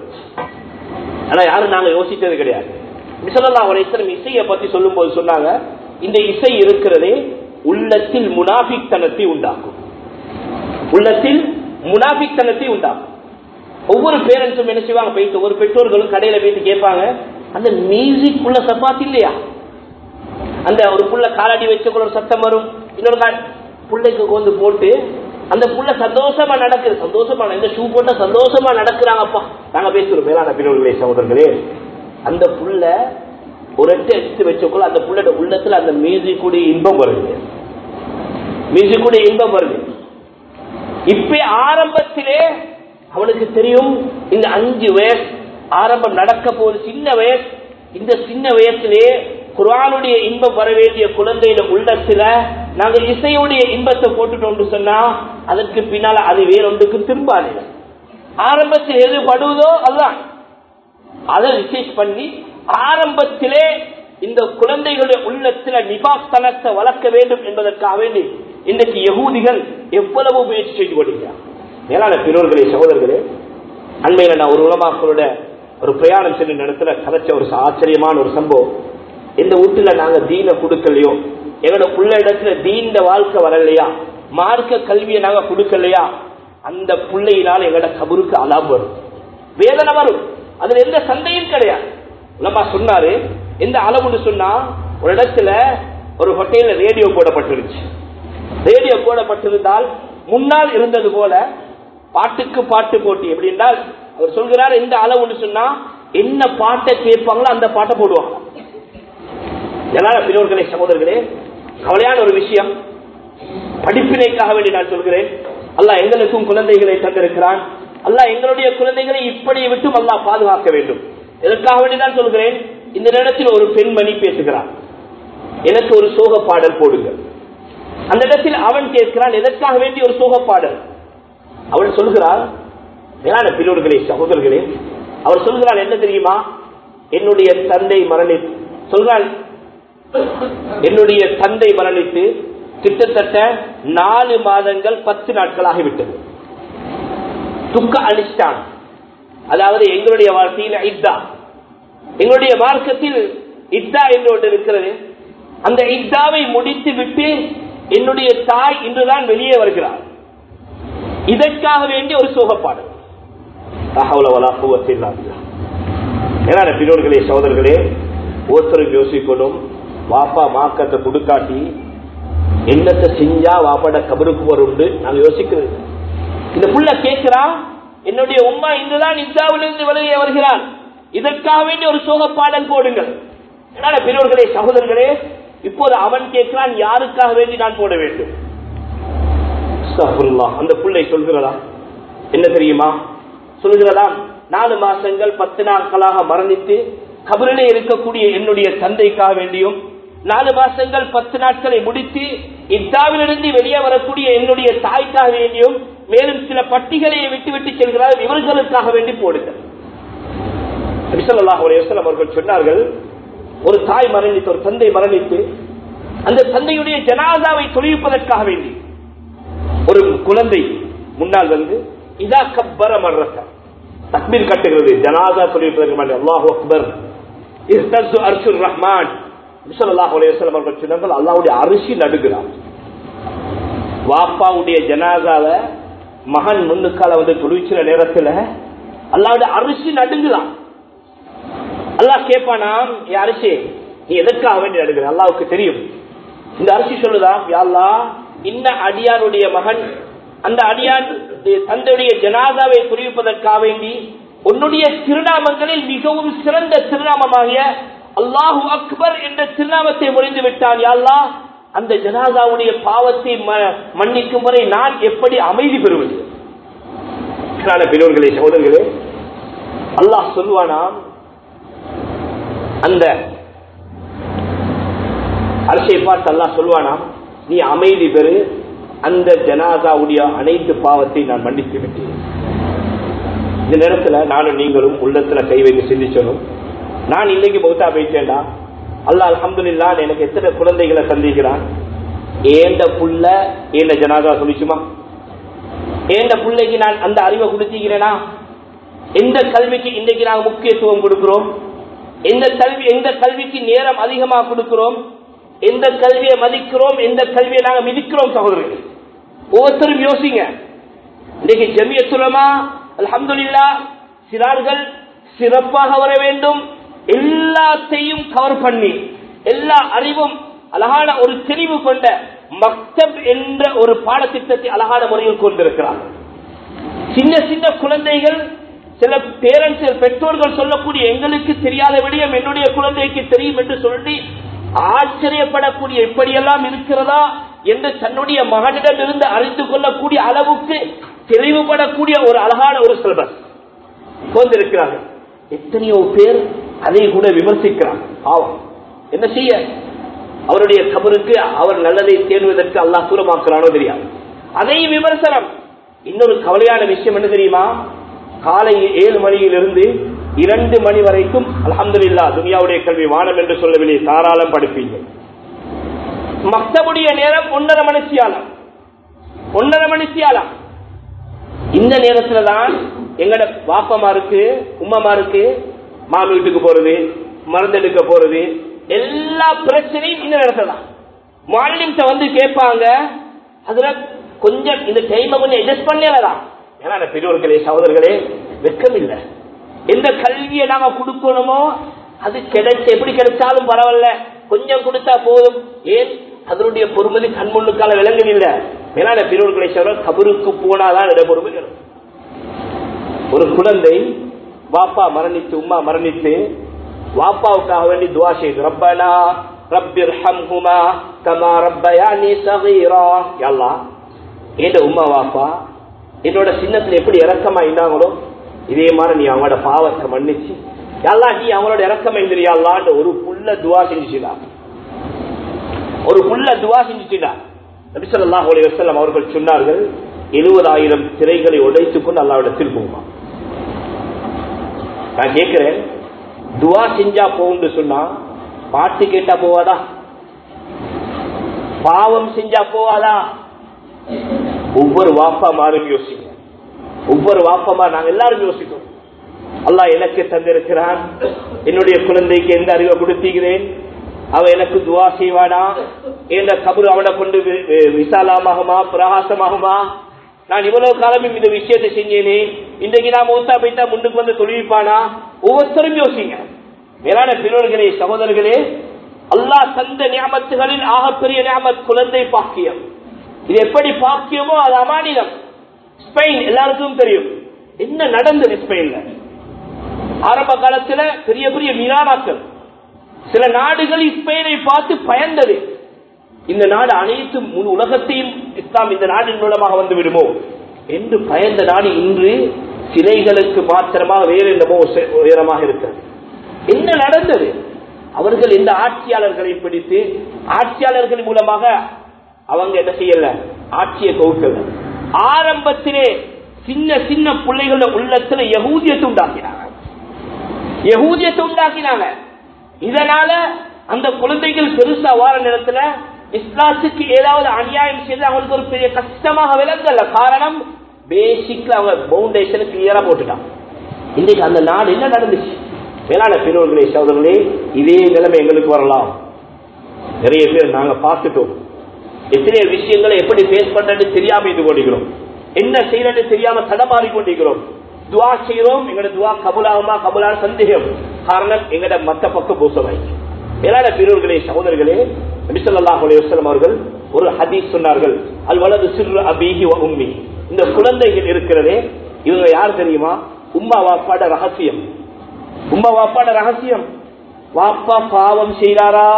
ஆனா யாரும் நாங்க யோசிச்சது கிடையாது சொல்லலாம் ஒரு இஸ்லாம் இசையை பத்தி சொல்லும் போது சொன்னாங்க இந்த இசை இருக்கிறதே உள்ளத்தில் முனாபித்தனத்தை உண்டாக்கும் உள்ளத்தில் முனாபித்தனத்தை உண்டாக்கும் ஒவ்வொரு பேரண்ட்ஸும் என்ன செய்வாங்க போயிட்டு ஒவ்வொரு பெற்றோர்களும் கடையில போயிட்டு கேட்பாங்க அந்த மியூசிக் உள்ள சப்பாத்தி இல்லையா அந்த ஒரு புள்ள காலாடி வச்சக்குள்ள ஒரு சத்தம் வரும் இன்னொரு கா- புள்ளைக்கு கொண்டு போட்டு அந்த புள்ள சந்தோஷமா நடக்குது சந்தோஷமா இந்த ஷூ போட்டா சந்தோஷமா நடக்கிறாங்கப்பா நாங்க பேசுறோம் மேலான பிரிவுகளே சகோதரர்களே அந்த புள்ள ஒரு எட்டு எடுத்து வச்சக்குள்ள அந்த புள்ளோட உள்ளத்துல அந்த மியூசிக் கூடிய இன்பம் வருது மியூசிக் கூடிய இன்பம் வருது இப்ப ஆரம்பத்திலே அவனுக்கு தெரியும் இந்த அஞ்சு வயசு ஆரம்பம் நடக்க போகுது சின்ன வயசு இந்த சின்ன வயசுலே குர்ஆனுடைய இன்பம் வர வேண்டிய குழந்தையில உள்ளத்துல நாங்க இசையுடைய இன்பத்தை போட்டுட்டோம்னு சொன்னா அதற்கு பின்னால அது வேறொன்றுக்கு திரும்பாது ஆரம்பத்தில் எது படுவதோ அதுதான் அதை ரிசர்ச் பண்ணி ஆரம்பத்திலே இந்த குழந்தைகளுடைய உள்ளத்துல நிபாஸ்தனத்தை வளர்க்க வேண்டும் என்பதற்காக வேண்டி இன்றைக்கு யகூதிகள் எவ்வளவு முயற்சி செய்து கொண்டிருக்கிறார் மேலான பெற்றோர்களே சகோதரர்களே அண்மையில நான் ஒரு உலமாக்களோட ஒரு பிரயாணம் சென்ற இடத்துல கதைச்ச ஒரு ஆச்சரியமான ஒரு சம்பவம் இந்த வீட்டுல நாங்க தீன கொடுக்கலையோ எங்களோட புள்ள இடத்துல தீண்ட வாழ்க்கை வரலையா மார்க்க கல்வியை நாங்க கொடுக்கலையா அந்த பிள்ளையினால் எங்களோட கபருக்கு அலாப் வரும் வேதனை வரும் அதுல எந்த சந்தையும் கிடையாது உலமா சொன்னாரு எந்த அளவுன்னு சொன்னா ஒரு இடத்துல ஒரு ஹோட்டல்ல ரேடியோ போடப்பட்டிருச்சு ரேடியோ போடப்பட்டிருந்தால் முன்னால் இருந்தது போல பாட்டுக்கு பாட்டு போட்டி எப்படி என்றால் அவர் சொல்கிறார் எந்த அளவுன்னு சொன்னா என்ன பாட்டை கேட்பாங்களோ அந்த பாட்டை போடுவாங்க எல்லாரும் பிறவர்களே சகோதரர்களே கவலையான ஒரு விஷயம் படிப்பினைக்காக வேண்டி நான் சொல்கிறேன் அல்லாஹ் எங்களுக்கும் குழந்தைகளை தந்திருக்கிறான் அல்லாஹ் எங்களுடைய குழந்தைகளை இப்படி விட்டும் அல்லாஹ் பாதுகாக்க வேண்டும் எதற்காக வேண்டி நான் சொல்கிறேன் இந்த நேரத்தில் ஒரு பெண்மணி பேசுகிறான் எனக்கு ஒரு சோக பாடல் போடுங்கள் அந்த இடத்தில் அவன் கேட்கிறான் எதற்காக வேண்டி ஒரு சோக பாடல் அவள் சொல்கிறாள் மேலான பிரிவுகளே சகோதரர்களே அவர் சொல்கிறாள் என்ன தெரியுமா என்னுடைய தந்தை மரணி சொல்றாள் என்னுடைய தந்தை மரணித்து கிட்டத்தட்ட நாலு மாதங்கள் பத்து நாட்கள் ஆகிவிட்டது துக்க அனிஷ்டான் அதாவது எங்களுடைய வாழ்க்கையில் இத்தா எங்களுடைய மார்க்கத்தில் இத்தா என்று ஒன்று இருக்கிறது அந்த இத்தாவை முடித்து விட்டு என்னுடைய தாய் இன்றுதான் வெளியே வருகிறார் இதற்காக வேண்டிய ஒரு சோகப்பாடு ஏன்னா பின்னோர்களே சோதர்களே ஒருத்தருக்கு யோசிக்கணும் வாப்பா மாக்கத்தை கொடுக்காட்டி என்னத்தை செஞ்சா வாப்பாட கபருக்கு வருண்டு நாங்க யோசிக்கிறது இந்த புள்ள கேட்கிறா என்னுடைய உமா இன்றுதான் இந்தியாவிலிருந்து வெளியே வருகிறான் இதற்காக வேண்டி ஒரு சோக பாடல் போடுங்கள் என்னால பெரியவர்களே சகோதரர்களே இப்போது அவன் கேட்கிறான் யாருக்காக வேண்டி நான் போட வேண்டும் அந்த பிள்ளை சொல்கிறதா என்ன தெரியுமா சொல்கிறதா நாலு மாசங்கள் பத்து நாட்களாக மரணித்து கபரிலே இருக்கக்கூடிய என்னுடைய தந்தைக்காக வேண்டியும் நாலு மாசங்கள் பத்து நாட்களை முடித்து இத்தாவிலிருந்து வெளியே வரக்கூடிய என்னுடைய தாய்க்காக வேண்டியும் மேலும் சில பட்டிகளை விட்டு விட்டு செல்கிறார் இவர்களுக்காக வேண்டி போடுங்கள் அவர்கள் சொன்னார்கள் ஒரு தாய் மரணித்து ஒரு தந்தை மரணித்து அந்த தந்தையுடைய ஜனாதாவை தொழில்ப்பதற்காக வேண்டி ஒரு குழந்தை முன்னால் வந்து இதா கப்பர மர்றக்க தக்பீர் கட்டுகிறது ஜனாதா தொழில்ப்பதற்கு அல்லாஹு அக்பர் அர்சுர் ரஹ்மான் அல்லாவுடைய அரிசி நடுகிறார் வாப்பாவுடைய ஜனாதாவ மகன் முன்னுக்கால வந்து தொழிற்சில நேரத்தில் அல்லாவுடைய அரிசி நடுங்குதான் அல்லாஹ் கேட்பானா என் அரிசி நீ எதற்காக வேண்டி நடுகிற அல்லாவுக்கு தெரியும் இந்த அரிசி சொல்லுதா யாழ்லா இந்த அடியானுடைய மகன் அந்த அடியான் தந்தையுடைய ஜனாதாவை குறிவிப்பதற்காக வேண்டி உன்னுடைய திருநாமங்களில் மிகவும் சிறந்த திருநாமமாகிய அல்லாஹு அக்பர் என்ற திருநாமத்தை முறைந்து விட்டான் யாழ்லா அந்த ஜனாதாவுடைய பாவத்தை மன்னிக்கும் வரை நான் எப்படி அமைதி பெறுவது பெரியவர்களே சகோதரர்களே அல்லாஹ் சொல்வானாம் அந்த அரசியை பார்த்து அல்லாஹ் சொல்வானாம் நீ அமைதி பெறு அந்த ஜனாதாவுடைய அனைத்து பாவத்தை நான் மன்னித்து விட்டேன் இந்த நேரத்துல நானும் நீங்களும் உள்ளத்துல கை வைத்து சிந்திச்சனும் நான் இன்னைக்கு பௌத்தா போயிட்டேன்டா அல்லா அலமதுல்லா எனக்கு எத்தனை குழந்தைகளை சந்திக்கிறான் ஏண்ட புள்ள ஏண்ட ஜனாதா சொல்லிச்சுமா ஏண்ட பிள்ளைக்கு நான் அந்த அறிவை கொடுத்திக்கிறேனா எந்த கல்விக்கு இன்னைக்கு நாங்க முக்கியத்துவம் கொடுக்கிறோம் எந்த கல்வி எந்த கல்விக்கு நேரம் அதிகமாக கொடுக்கிறோம் எந்த கல்வியை மதிக்கிறோம் எந்த கல்வியை நாங்க மிதிக்கிறோம் சகோதரர்கள் ஒவ்வொருத்தரும் யோசிங்க இன்னைக்கு ஜமியத்துலமா அலமதுல்லா சிறார்கள் சிறப்பாக வர வேண்டும் எல்லாத்தையும் கவர் பண்ணி எல்லா அறிவும் அழகான ஒரு தெளிவு கொண்ட மக்தப் என்ற ஒரு பாடத்திட்டத்தை அழகான முறையில் கொண்டிருக்கிறார் சின்ன சின்ன குழந்தைகள் சில பேரண்ட்ஸ் பெற்றோர்கள் சொல்லக்கூடிய எங்களுக்கு தெரியாத விடயம் என்னுடைய குழந்தைக்கு தெரியும் என்று சொல்லி ஆச்சரியப்படக்கூடிய இப்படியெல்லாம் இருக்கிறதா என்று தன்னுடைய மகனிடம் இருந்து அறிந்து கொள்ளக்கூடிய அளவுக்கு தெளிவுபடக்கூடிய ஒரு அழகான ஒரு சிலபஸ் கொண்டிருக்கிறார்கள் எத்தனையோ பேர் அதை கூட விமர்சிக்கிறாங்க ஆவம் என்ன செய்ய அவருடைய கபருக்கு அவர் நல்லதை தேடுவதற்கு அல்லாஹ் தூரமாக்குறானோ தெரியாது அதை விமர்சனம் இன்னொரு கவலையான விஷயம் என்ன தெரியுமா காலை ஏழு மணியிலிருந்து இரண்டு மணி வரைக்கும் அலமதுல்லா துனியாவுடைய கல்வி வானம் என்று சொல்லவில்லை தாராளம் படிப்பீங்க மக்தபுடைய நேரம் ஒன்றரை மணிச்சியாலம் ஒன்றரை மணிச்சியாலம் இந்த நேரத்துல தான் எங்கட பாப்பமாருக்கு உம்மமாருக்கு மாமி வீட்டுக்கு போறது மருந்தெடுக்க போறது எல்லா பிரச்சனையும் இந்த நேரத்துல தான் மாலிம்ட்ட வந்து கேட்பாங்க அதுல கொஞ்சம் இந்த டைமை கொஞ்சம் அட்ஜஸ்ட் பண்ணலாம் ஏன்னா பெரியவர்களே சகோதரர்களே வெக்கம் இல்லை எந்த கல்வியை நாங்க கொடுக்கணுமோ அது கிடைச்ச எப்படி கிடைச்சாலும் பரவாயில்ல கொஞ்சம் கொடுத்தா போதும் ஏன் அதனுடைய பொறுமதி கண்முன்னுக்கால விலங்குது இல்ல மேலான பெரியவர்களை சொல்ற கபருக்கு போனாதான் இட பொறுமை கிடைக்கும் ஒரு குழந்தை வாப்பா மரணித்து உமா மரணித்து வாப்பாவுக்காக வேண்டி துவா செய்து ரப்பனா ரப்பிர் ஹம்ஹுமா கமா ரப்பயானி சகீரா யல்லா ஏண்ட உம்மா வாப்பா என்னோட சின்னத்துல எப்படி இறக்கமா இருந்தாங்களோ இதே மாதிரி நீ அவங்களோட பாவத்தை மன்னிச்சு யல்லா நீ அவங்களோட இறக்கமா இருந்திரியாலான்னு ஒரு புள்ள துவா செஞ்சுச்சுடா ஒரு புள்ள துவா செஞ்சுச்சுடா நபிசல்லாஹ் அலி வசல்லம் அவர்கள் சொன்னார்கள் எழுபதாயிரம் திரைகளை உடைத்துக் கொண்டு அல்லாவிடத்தில் போகுமா நான் கேட்கிறேன் துவா செஞ்சா போகும்னு சொன்னா பாட்டு கேட்டா போவாதா பாவம் செஞ்சா போவாதா ஒவ்வொரு வாப்பா மாறும் யோசிங்க ஒவ்வொரு வாப்பமா நாங்க எல்லாரும் யோசிக்கிறோம் அல்லாஹ் எனக்கு தந்திருக்கிறான் என்னுடைய குழந்தைக்கு எந்த அறிவை கொடுத்தீகிறேன் அவ எனக்கு துவா செய்வானா என்ற கபரு அவனை கொண்டு வி- வி- விசாலமாகுமா பிரகாசமாகுமா நான் இவ்வளவு காலமும் இந்த விஷயத்தை செஞ்சேனே இன்றைக்கு நான் மூத்தா போயிட்டா முன்னுக்கு வந்து தொழில்ப்பானா ஒவ்வொருத்தரும் யோசிங்க மேலான பெரியவர்களே சகோதரர்களே அல்லாஹ் தந்த நியமத்துகளில் ஆகப்பெரிய நியமத் குழந்தை பாக்கியம் இது எப்படி பாக்கியமோ அது அமானிதம் ஸ்பெயின் எல்லாருக்கும் தெரியும் என்ன நடந்தது ஸ்பெயின்ல ஆரம்ப காலத்துல பெரிய பெரிய மீனானாக்கள் சில நாடுகள் ஸ்பெயினை பார்த்து பயந்தது இந்த நாடு அனைத்து முழு உலகத்தையும் இஸ்லாம் இந்த நாட்டின் மூலமாக வந்து விடுமோ என்று பயந்த நாடு இன்று சிலைகளுக்கு மாத்திரமாக வேறு என்னமோ செ- உயரமாக இருக்கிறது என்ன நடந்தது அவர்கள் இந்த ஆட்சியாளர்களை பிடித்து ஆட்சியாளர்கள் மூலமாக அவங்க என்ன செய்யல ஆட்சியை கவுக்கல ஆரம்பத்திலே சின்ன சின்ன பிள்ளைகள உள்ளத்துல யகூதியத்தை உண்டாக்கினாங்க யகூதியத்தை உண்டாக்கினாங்க இதனால அந்த குழந்தைகள் பெருசா வார நேரத்துல இஸ்லாத்துக்கு ஏதாவது அநியாயம் செய்து அவங்களுக்கு ஒரு பெரிய கஷ்டமாக விளங்கல காரணம் பேசிக்ல அவங்க பவுண்டேஷன் கிளியரா போட்டுட்டான் இன்னைக்கு அந்த நாடு என்ன நடந்துச்சு மேலான பெரியவர்களே சகோதரர்களே இதே நிலைமை எங்களுக்கு வரலாம் நிறைய பேர் நாங்க பார்த்துட்டோம் எத்தனை விஷயங்களை எப்படி பேஸ் பண்றது தெரியாம இது கொண்டிருக்கிறோம் என்ன செய்யறது தெரியாம தடமாறி கொண்டிருக்கிறோம் துவா செய்யறோம் எங்களோட துவா கபுலாகுமா கபுலான சந்தேகம் காரணம் எங்கட மத்த பக்கம் பூசமாயிடுச்சு மேலான பெரியவர்களே சகோதரர்களே நபிசல்லாஹ் அலையம் அவர்கள் ஒரு ஹதீஸ் சொன்னார்கள் அல் வலது சிறு அபீஹி வ உம்மி இந்த குழந்தைகள் இருக்கிறதே இவங்க யார் தெரியுமா உம்மா வாப்பாட ரகசியம் உம்மா வாப்பாட ரகசியம் வாப்பா பாவம் செய்றாரா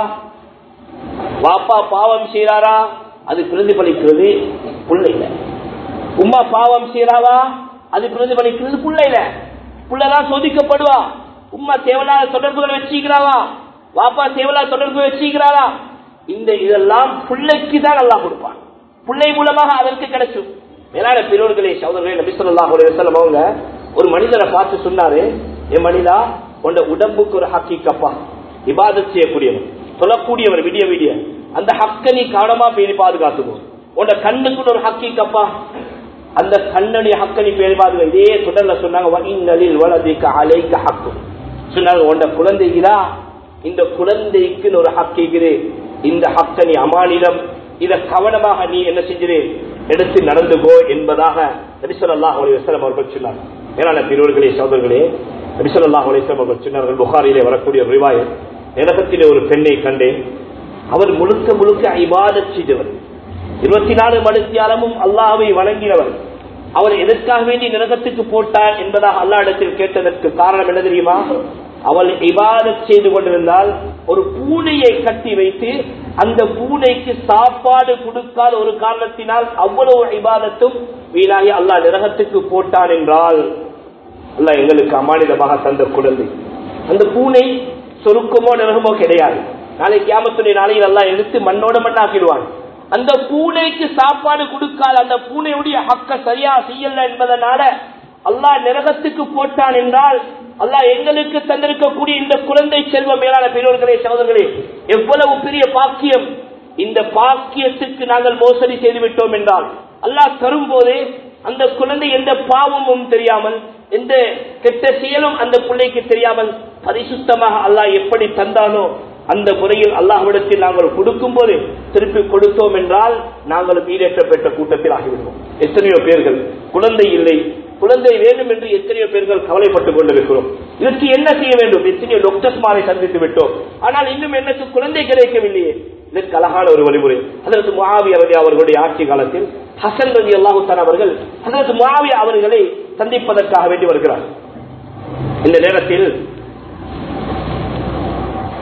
வாப்பா பாவம் செய்றாரா அது பிரதிபலிக்கிறது புள்ளையில உம்மா பாவம் செய்றாவா அது பிரதிபலிக்கிறது புள்ளையில புள்ளதான் சோதிக்கப்படுவா உம்மா தேவையில்லாத தொடர்புகளை வச்சுக்கிறாவா வாப்பா தேவையில்லாத தொடர்பு வச்சுக்கிறாரா இந்த இதெல்லாம் பிள்ளைக்கு தான் நல்லா கொடுப்பான் பிள்ளை மூலமாக அதற்கு கிடைச்சும் மேலான பெரியோர்களே சகோதரர்களே நபி ஸல்லல்லாஹு அலைஹி வஸல்லம் அவங்க ஒரு மனிதரை பார்த்து சொன்னாரு என் மனிதா உண்ட உடம்புக்கு ஒரு ஹக்கீக்கப்பா இபாதத் செய்யக்கூடியவன் சொல்லக்கூடியவர் விடிய விடிய அந்த ஹக்க நீ கவனமா பேணி பாதுகாத்துக்கோ உன்ட கண்ணுக்கு ஒரு ஹக்கீக்கப்பா அந்த கண்ணனுடைய ஹக்க நீ பேணி பாதுகா இதே தொடர்ல சொன்னாங்க வஇன்னலில் வலதிக அலைக ஹக்கு சொன்னாங்க உன்ட குழந்தைகளா இந்த குழந்தைக்கு ஒரு ஹக்கிக்குது இந்த ஹக்க நீ அமானிடம் இத கவனமாக நீ என்ன செஞ்சிரு எடுத்து நடந்துகோ என்பதாக நபிசல்லாஹ் அலைவசலம் அவர்கள் சொன்னார் மேலான பெரியவர்களே சகோதரர்களே நபிசல்லாஹ் அலைவசம் அவர்கள் சொன்னார்கள் புகாரிலே வரக்கூடிய ஒரு ரிவாயத் நரகத்திலே ஒரு பெண்ணை கண்டேன் அவர் முழுக்க முழுக்க ஐபாதத் செய்தவர் இருபத்தி நாலு மணித்தியாலமும் அல்லாஹ்வை வணங்கினவர் அவர் எதற்காக வேண்டி நரகத்துக்கு போட்டார் என்பதாக அல்லா இடத்தில் கேட்டதற்கு காரணம் என்ன தெரியுமா அவள் இபாதத் செய்து கொண்டிருந்தால் ஒரு பூனையை கட்டி வைத்து அந்த பூனைக்கு சாப்பாடு கொடுக்காத ஒரு காரணத்தினால் அவ்வளவு இபாதத்தும் வீணாகி அல்லாஹ் நரகத்துக்கு போட்டான் என்றால் அல்லாஹ் எங்களுக்கு அமானிதமாக தந்த குழந்தை அந்த பூனை சொருக்கமோ நரகமோ கிடையாது நாளைக்கு கியாமத்துடைய நாளையில் எல்லாம் எடுத்து மண்ணோட மண்ணாக்கிடுவான் அந்த பூனைக்கு சாப்பாடு கொடுக்காத அந்த பூனையுடைய ஹக்க சரியா செய்யல என்பதனால அல்லாஹ் நரகத்துக்கு போட்டான் என்றால் அல்லாஹ் எங்களுக்கு தந்திருக்கக்கூடிய இந்த குழந்தை செல்வம் மேலான பெரியோர்களே சகோதரர்களே எவ்வளவு பெரிய பாக்கியம் இந்த பாக்கியத்துக்கு நாங்கள் மோசடி செய்து விட்டோம் என்றால் அல்லாஹ் தரும் போதே அந்த குழந்தை எந்த பாவமும் தெரியாமல் எந்த கெட்ட செயலும் அந்த பிள்ளைக்கு தெரியாமல் பரிசுத்தமாக அல்லாஹ் எப்படி தந்தானோ அந்த முறையில் அல்லாஹ்விடத்தில் நாங்கள் கொடுக்கும் போது திருப்பி கொடுத்தோம் என்றால் நாங்களும் ஈடேற்ற பெற்ற கூட்டத்தில் ஆகிவிடுவோம் எத்தனையோ பேர்கள் குழந்தை இல்லை குழந்தை வேண்டும் என்று எத்தனையோ பேர்கள் கவலைப்பட்டுக் கொண்டிருக்கிறோம் இதற்கு என்ன செய்ய வேண்டும் எத்தனையோ டாக்டர்ஸ் மாரை சந்தித்து விட்டோம் ஆனால் இன்னும் எனக்கு குழந்தை கிடைக்கவில்லையே இதற்கு அழகான ஒரு வழிமுறை அதற்கு முகாவி அவர்கள் அவர்களுடைய ஆட்சி காலத்தில் ஹசன் ரதி அல்லாஹுத்தான் அவர்கள் அதற்கு முகாவி அவர்களை சந்திப்பதற்காக வேண்டி வருகிறார் இந்த நேரத்தில்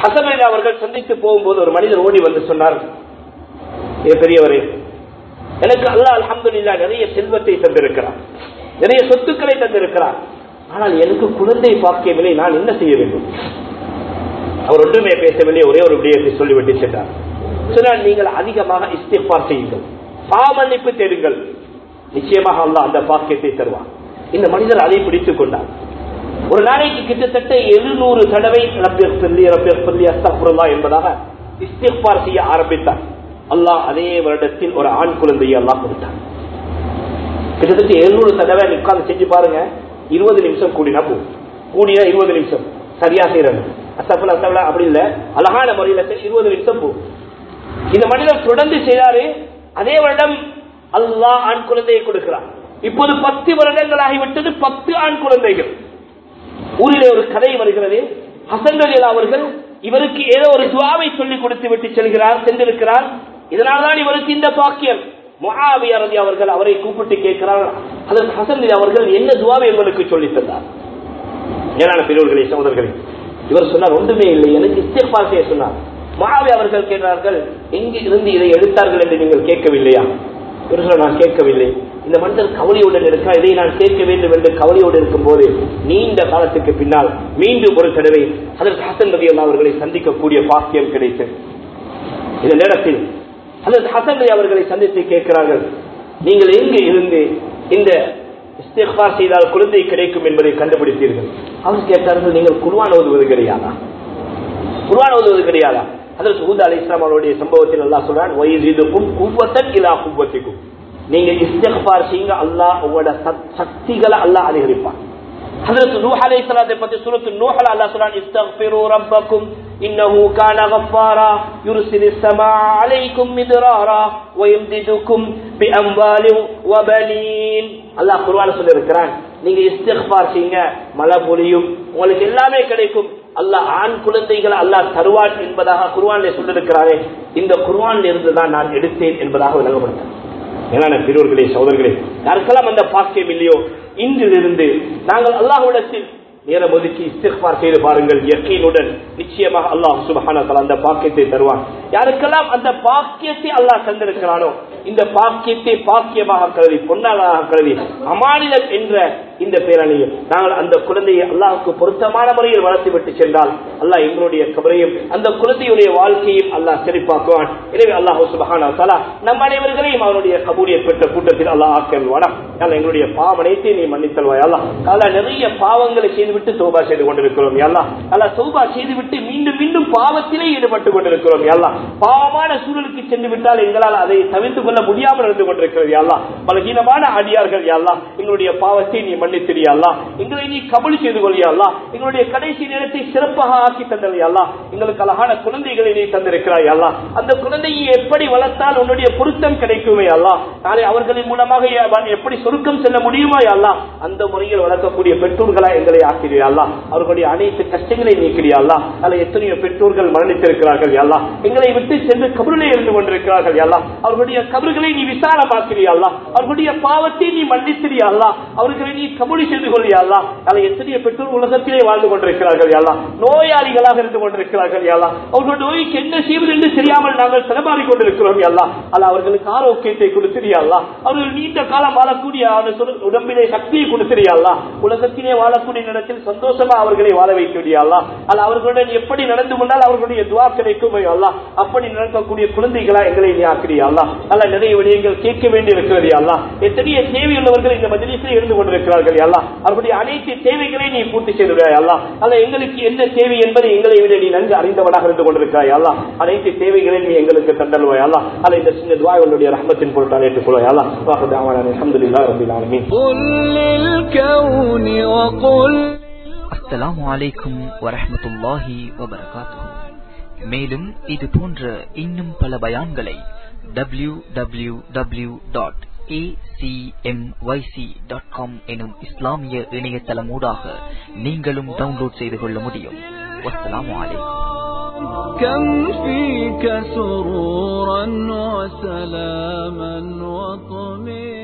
ஹசன் அலி அவர்கள் சந்தித்து போகும்போது ஒரு மனிதர் ஓடி வந்து சொன்னார் ஏ பெரியவரே எனக்கு அல்லாஹ் அல்ஹம்துலில்லாஹ் நிறைய செல்வத்தை தந்திருக்கிறார் நிறைய சொத்துக்களை தந்திருக்கிறார் ஆனால் எனக்கு குழந்தை பாக்கியவில்லை நான் என்ன செய்ய வேண்டும் அவர் ஒன்றுமே பேசவில்லை ஒரே ஒரு விடயத்தை சொல்லிவிட்டு சென்றார் சொன்னால் நீங்கள் அதிகமாக இஸ்திஃபார் செய்யுங்கள் பாவமன்னிப்பு தேடுங்கள் நிச்சயமாக அல்லாஹ் அந்த பாக்கியத்தை தருவார் இந்த மனிதர் அதை பிடித்துக் கொண்டார் ஒரு நாளைக்கு கிட்டத்தட்ட எழுநூறு தடவை ரப்பியர் சொல்லி ரப்பியர் சொல்லி அஸ்தகுல்லா என்பதாக இஸ்திஃபார் செய்ய ஆரம்பித்தார் அல்லாஹ் அதே வருடத்தில் ஒரு ஆண் குழந்தையை அல்லாஹ் கொடுத்தார் கிட்டத்தட்ட எழுநூறு தடவை நீ உட்கார்ந்து செஞ்சு பாருங்க இருபது நிமிஷம் கூடினா போகும் கூடினா இருபது நிமிஷம் சரியா செய்யறேன் அஸ்தகுல் அஸ்தகுலா அப்படி இல்ல அழகான முறையில செஞ்சு இருபது நிமிஷம் போகும் இந்த மனிதர் தொடர்ந்து செய்தாரு அதே வருடம் அல்லாஹ் ஆண் குழந்தையை கொடுக்கிறார் இப்போது பத்து வருடங்கள் ஆகிவிட்டது பத்து ஆண் குழந்தைகள் ஊரிலே ஒரு கதை வருகிறது ஹசன் ரலியல்லாஹு அவர்கள் இவருக்கு ஏதோ ஒரு துவாவை சொல்லி கொடுத்து விட்டு செல்கிறார் சென்றிருக்கிறார் இதனால்தான் இவருக்கு இந்த பாக்கியம் முஆவியா ரலி அவர்கள் அவரை கூப்பிட்டு கேட்கிறார் அதற்கு ஹசன் அலி அவர்கள் என்ன துவாவை உங்களுக்கு சொல்லி தந்தார் மேலான பெரியவர்களே சகோதரர்களே இவர் சொன்னார் ஒன்றுமே இல்லை எனக்கு இஸ்திஃபார் செய்ய சொன்னார் மாவி அவர்கள் கேட்டார்கள் எங்கு இருந்து இதை எடுத்தார்கள் என்று நீங்கள் கேட்கவில்லையா இவர் சொன்னார், நான் கேட்கவில்லை இந்த மனிதர் கவலையுடன் இருக்கிறார் இதை நான் கேட்க வேண்டும் என்று கவலையோடு இருக்கும் போது நீண்ட காலத்துக்கு பின்னால் மீண்டும் ஒரு தடவை அதற்கு ஹசன் நபி அல்லா அவர்களை சந்திக்கக்கூடிய பாக்கியம் கிடைத்தது இந்த நேரத்தில் அதற்கு ஹசன் நபி அவர்களை சந்தித்து கேட்கிறார்கள் நீங்கள் எங்கு இருந்து இந்த இஸ்திஃபார் செய்தால் குழந்தை கிடைக்கும் என்பதை கண்டுபிடித்தீர்கள் அவர் கேட்டார்கள் நீங்கள் குர்வான் ஓதுவது கிடையாதா குர்வான் ஓதுவது கிடையாதா அதற்கு ஹூத் அலி இஸ்லாம் அவருடைய சம்பவத்தில் அல்லாஹ் சொல்றான் வயதுக்கும் குவத்தன் இலா குவத்திக்கும் நீங்க இஸ்திஃபார் செய்யுங்க அல்லாஹ் உங்களோட சத்- சக்திகளை அல்லாஹ் அதிகரிப்பான் ஹஜரத் நூஹ் அலைஹிஸ்ஸலாத்தை பத்தி சூரத்து நூஹ்ல அல்லாஹ் சொல்றான் இஸ்தக்ஃபிரு ரப்பக்கும் இன்னஹு கான கஃபாரா யுர்சிலிஸ் ஸமாஅ அலைக்கும் மித்ராரா வயம்திதுக்கும் பிஅம்வாலின் வபனீன் அல்லாஹ் குர்ஆன்ல சொல்லி இருக்கிறான் நீங்க இஸ்திக்ஃபார் செய்யுங்க மழை பொழியும் உங்களுக்கு எல்லாமே கிடைக்கும் அல்லாஹ் ஆண் குழந்தைகளை அல்லாஹ் தருவான் என்பதாக குர்ஆனிலே சொல்லியிருக்கிறாரே இந்த குர்ஆனில் இருந்து தான் நான் எடுத்தேன் என்பதாக விளங்கப்படுத்தேன் மேலான பெரியோர்களே சகோதரர்களே யாருக்கெல்லாம் அந்த பாக்கியம் இல்லையோ இன்றிலிருந்து நாங்கள் அல்லாஹ்விடத்தில் நேரம் ஒதுக்கி இஸ்திக்பார் செய்து பாருங்கள் யக்கீனுடன் நிச்சயமாக அல்லாஹ் சுபஹான அந்த பாக்கியத்தை தருவான் யாருக்கெல்லாம் அந்த பாக்கியத்தை அல்லாஹ் தந்திருக்கிறானோ இந்த பாக்கியத்தை பாக்கியமாக கருதி பொன்னாளாக கருதி அமானிதம் என்ற இந்த பேரணியில் நாங்கள் அந்த குழந்தையை அல்லாஹ்வுக்கு பொருத்தமான முறையில் வளர்த்து விட்டு சென்றால் அல்லாஹ் எங்களுடைய கபரையும் அந்த குழந்தையுடைய வாழ்க்கையும் அல்லாஹ் செழிப்பாக்குவான் எனவே அல்லாஹ் சுபஹான தலா நம் அனைவர்களையும் அவனுடைய கபூலியை பெற்ற கூட்டத்தில் அல்லாஹ் ஆக்கல்வானா அல்ல எங்களுடைய பாவனைத்தை நீ மன்னித்தல்வாய் அல்லாஹ் அல்ல நிறைய பாவங்களை செய்துவிட்டு தௌபா செய்து கொண்டிருக்கிறோம் அல்லாஹ் அல்ல தௌபா செய்துவிட்டு மீண்டும் மீண்டும் பாவத்திலே ஈடுபட்டு கொண்டிருக்கிறோம் அல்லாஹ் பாவமான சூழலுக்கு சென்று விட்டால் எங்களால் அதை தவிர்த்து கொள்ள முடியாமல் இருந்து கொண்டிருக்கிறது அல்லாஹ் பலகீனமான அடியார்கள் அல்லாஹ் எங்களுடைய பாவத்தை நீ மன்னித்திரியா அல்லாஹ் எங்களை நீ கபல் செய்து கொள்ளியா அல்லாஹ் எங்களுடைய கடைசி நேரத்தை சிறப்பாக ஆக்கி தந்தது அல்லாஹ் எங்களுக்கு அழகான குழந்தைகளை நீ தந்திருக்கிறாய் அல்லாஹ் அந்த குழந்தையை எப்படி வளர்த்தால் உன்னுடைய பொருத்தம் கிடைக்குமே அல்லாஹ் நாளை அவர்களின் மூலமாக எ- எப்படி சுருக்கம் செல்ல முடியுமா அல்லாஹ் அந்த முறையில் வளர்க்கக்கூடிய பெற்றோர்களா எங்களை ஆக்கிறியா அல்லாஹ் அவர்களுடைய அனைத்து கஷ்டங்களை நீக்கிறியா அல்லாஹ் அதில் எத்தனையோ பெற்றோர்கள் மரணித்திருக்கிறார்கள் அல்லாஹ் எங்களை விட்டு சென்று கபருளே இருந்து கொண்டிருக்கிறார்கள் அல்லாஹ் அவர்களுடைய கபறுகளை நீ விசாலமாக்கிறியா அல்லாஹ் அவர்களுடைய பாவத்தை நீ மன்னித்திரியா அல்லாஹ் அவர்களை நீ கபூலி செய்து கொள்ளியா அல்லாஹ் அதில் எத்தனையோ பெற்றோர் உலகத்திலே வாழ்ந்து கொண்டிருக்கிறார்கள் அல்லாஹ் நோயாளிகளாக இருந்து கொண்டிருக்கிறார்கள் அல்லாஹ் அவர்கள் நோய்க்கு என்ன செய்வது என்று தெரியாமல் நாங்கள் தடமாறி கொண்டிருக்கிறோம் அல்லாஹ் அல்ல அவர்களுக்கு ஆரோக்கியத்தை கொடுத்திரியா அல்லாஹ் அவர்கள் நீண்ட காலம் வாழக்கூடிய அந்த சொல்- உடம்பிலே சக்தியை கொடுத்திரியா அல்லாஹ் உலகத்திலே வாழக்கூடிய நேரத்தில் சந்தோஷமா அவர்களை வாழ வைக்கக்கூடிய அல்லாஹ் அல்ல அவர்களுடன் எப்படி நடந்து கொண்டால் அவர்களுடைய துவா கிடைக்கும் அல்லாஹ் அப்படி நடக்கக்கூடிய குழந்தைகளா எங்களை நீ ஆக்கிறியா அல்லாஹ் அல்ல நிறைய விடயங்கள் கேட்க வேண்டி இருக்கிறது அல்லாஹ் எத்தனைய தேவையுள்ளவர்கள் இந்த மஜ்லிஸில் இருந்து கொண்டிருக்கிறார்கள் அல்லாஹ் அவர்களுடைய அனைத்து தேவைகளை நீ பூர்த்தி செய்துவிடாய் அல்லாஹ் அல்ல எங்களுக்கு என்ன தேவை என்பதை எங்களை விட நீ நன்கு அறிந்தவனாக இருந்து கொண்டிருக்கிறாய் அல்லாஹ் அனைத்து தேவைகளையும் நீ எங்களுக்கு தந்தல்வாய் அல்லாஹ் அல்ல இந்த சின்ன துவாய்களுடைய ரஹமத்தின் பொருட்டால் ஏற்றுக்கொள்வாய் அல்லாஹ் வாஹது அவான அல்ஹம்துலில்லாஹி ரப்பில் ஆலமீன் قل للكون وقل அஸ்ஸலாமு அலைக்கும் வரஹ்மத்துல்லாஹி வபரகாத்துஹு மேலும் இது போன்ற இன்னும் பல பயான்களை W W W dot dot com எனும் இஸ்லாமிய இணையதளமூடாக நீங்களும் டவுன்லோட் செய்து கொள்ள முடியும் வஸ்ஸலாமு அலைக்கும் كم فيك سرورا وسلاما وطمئنا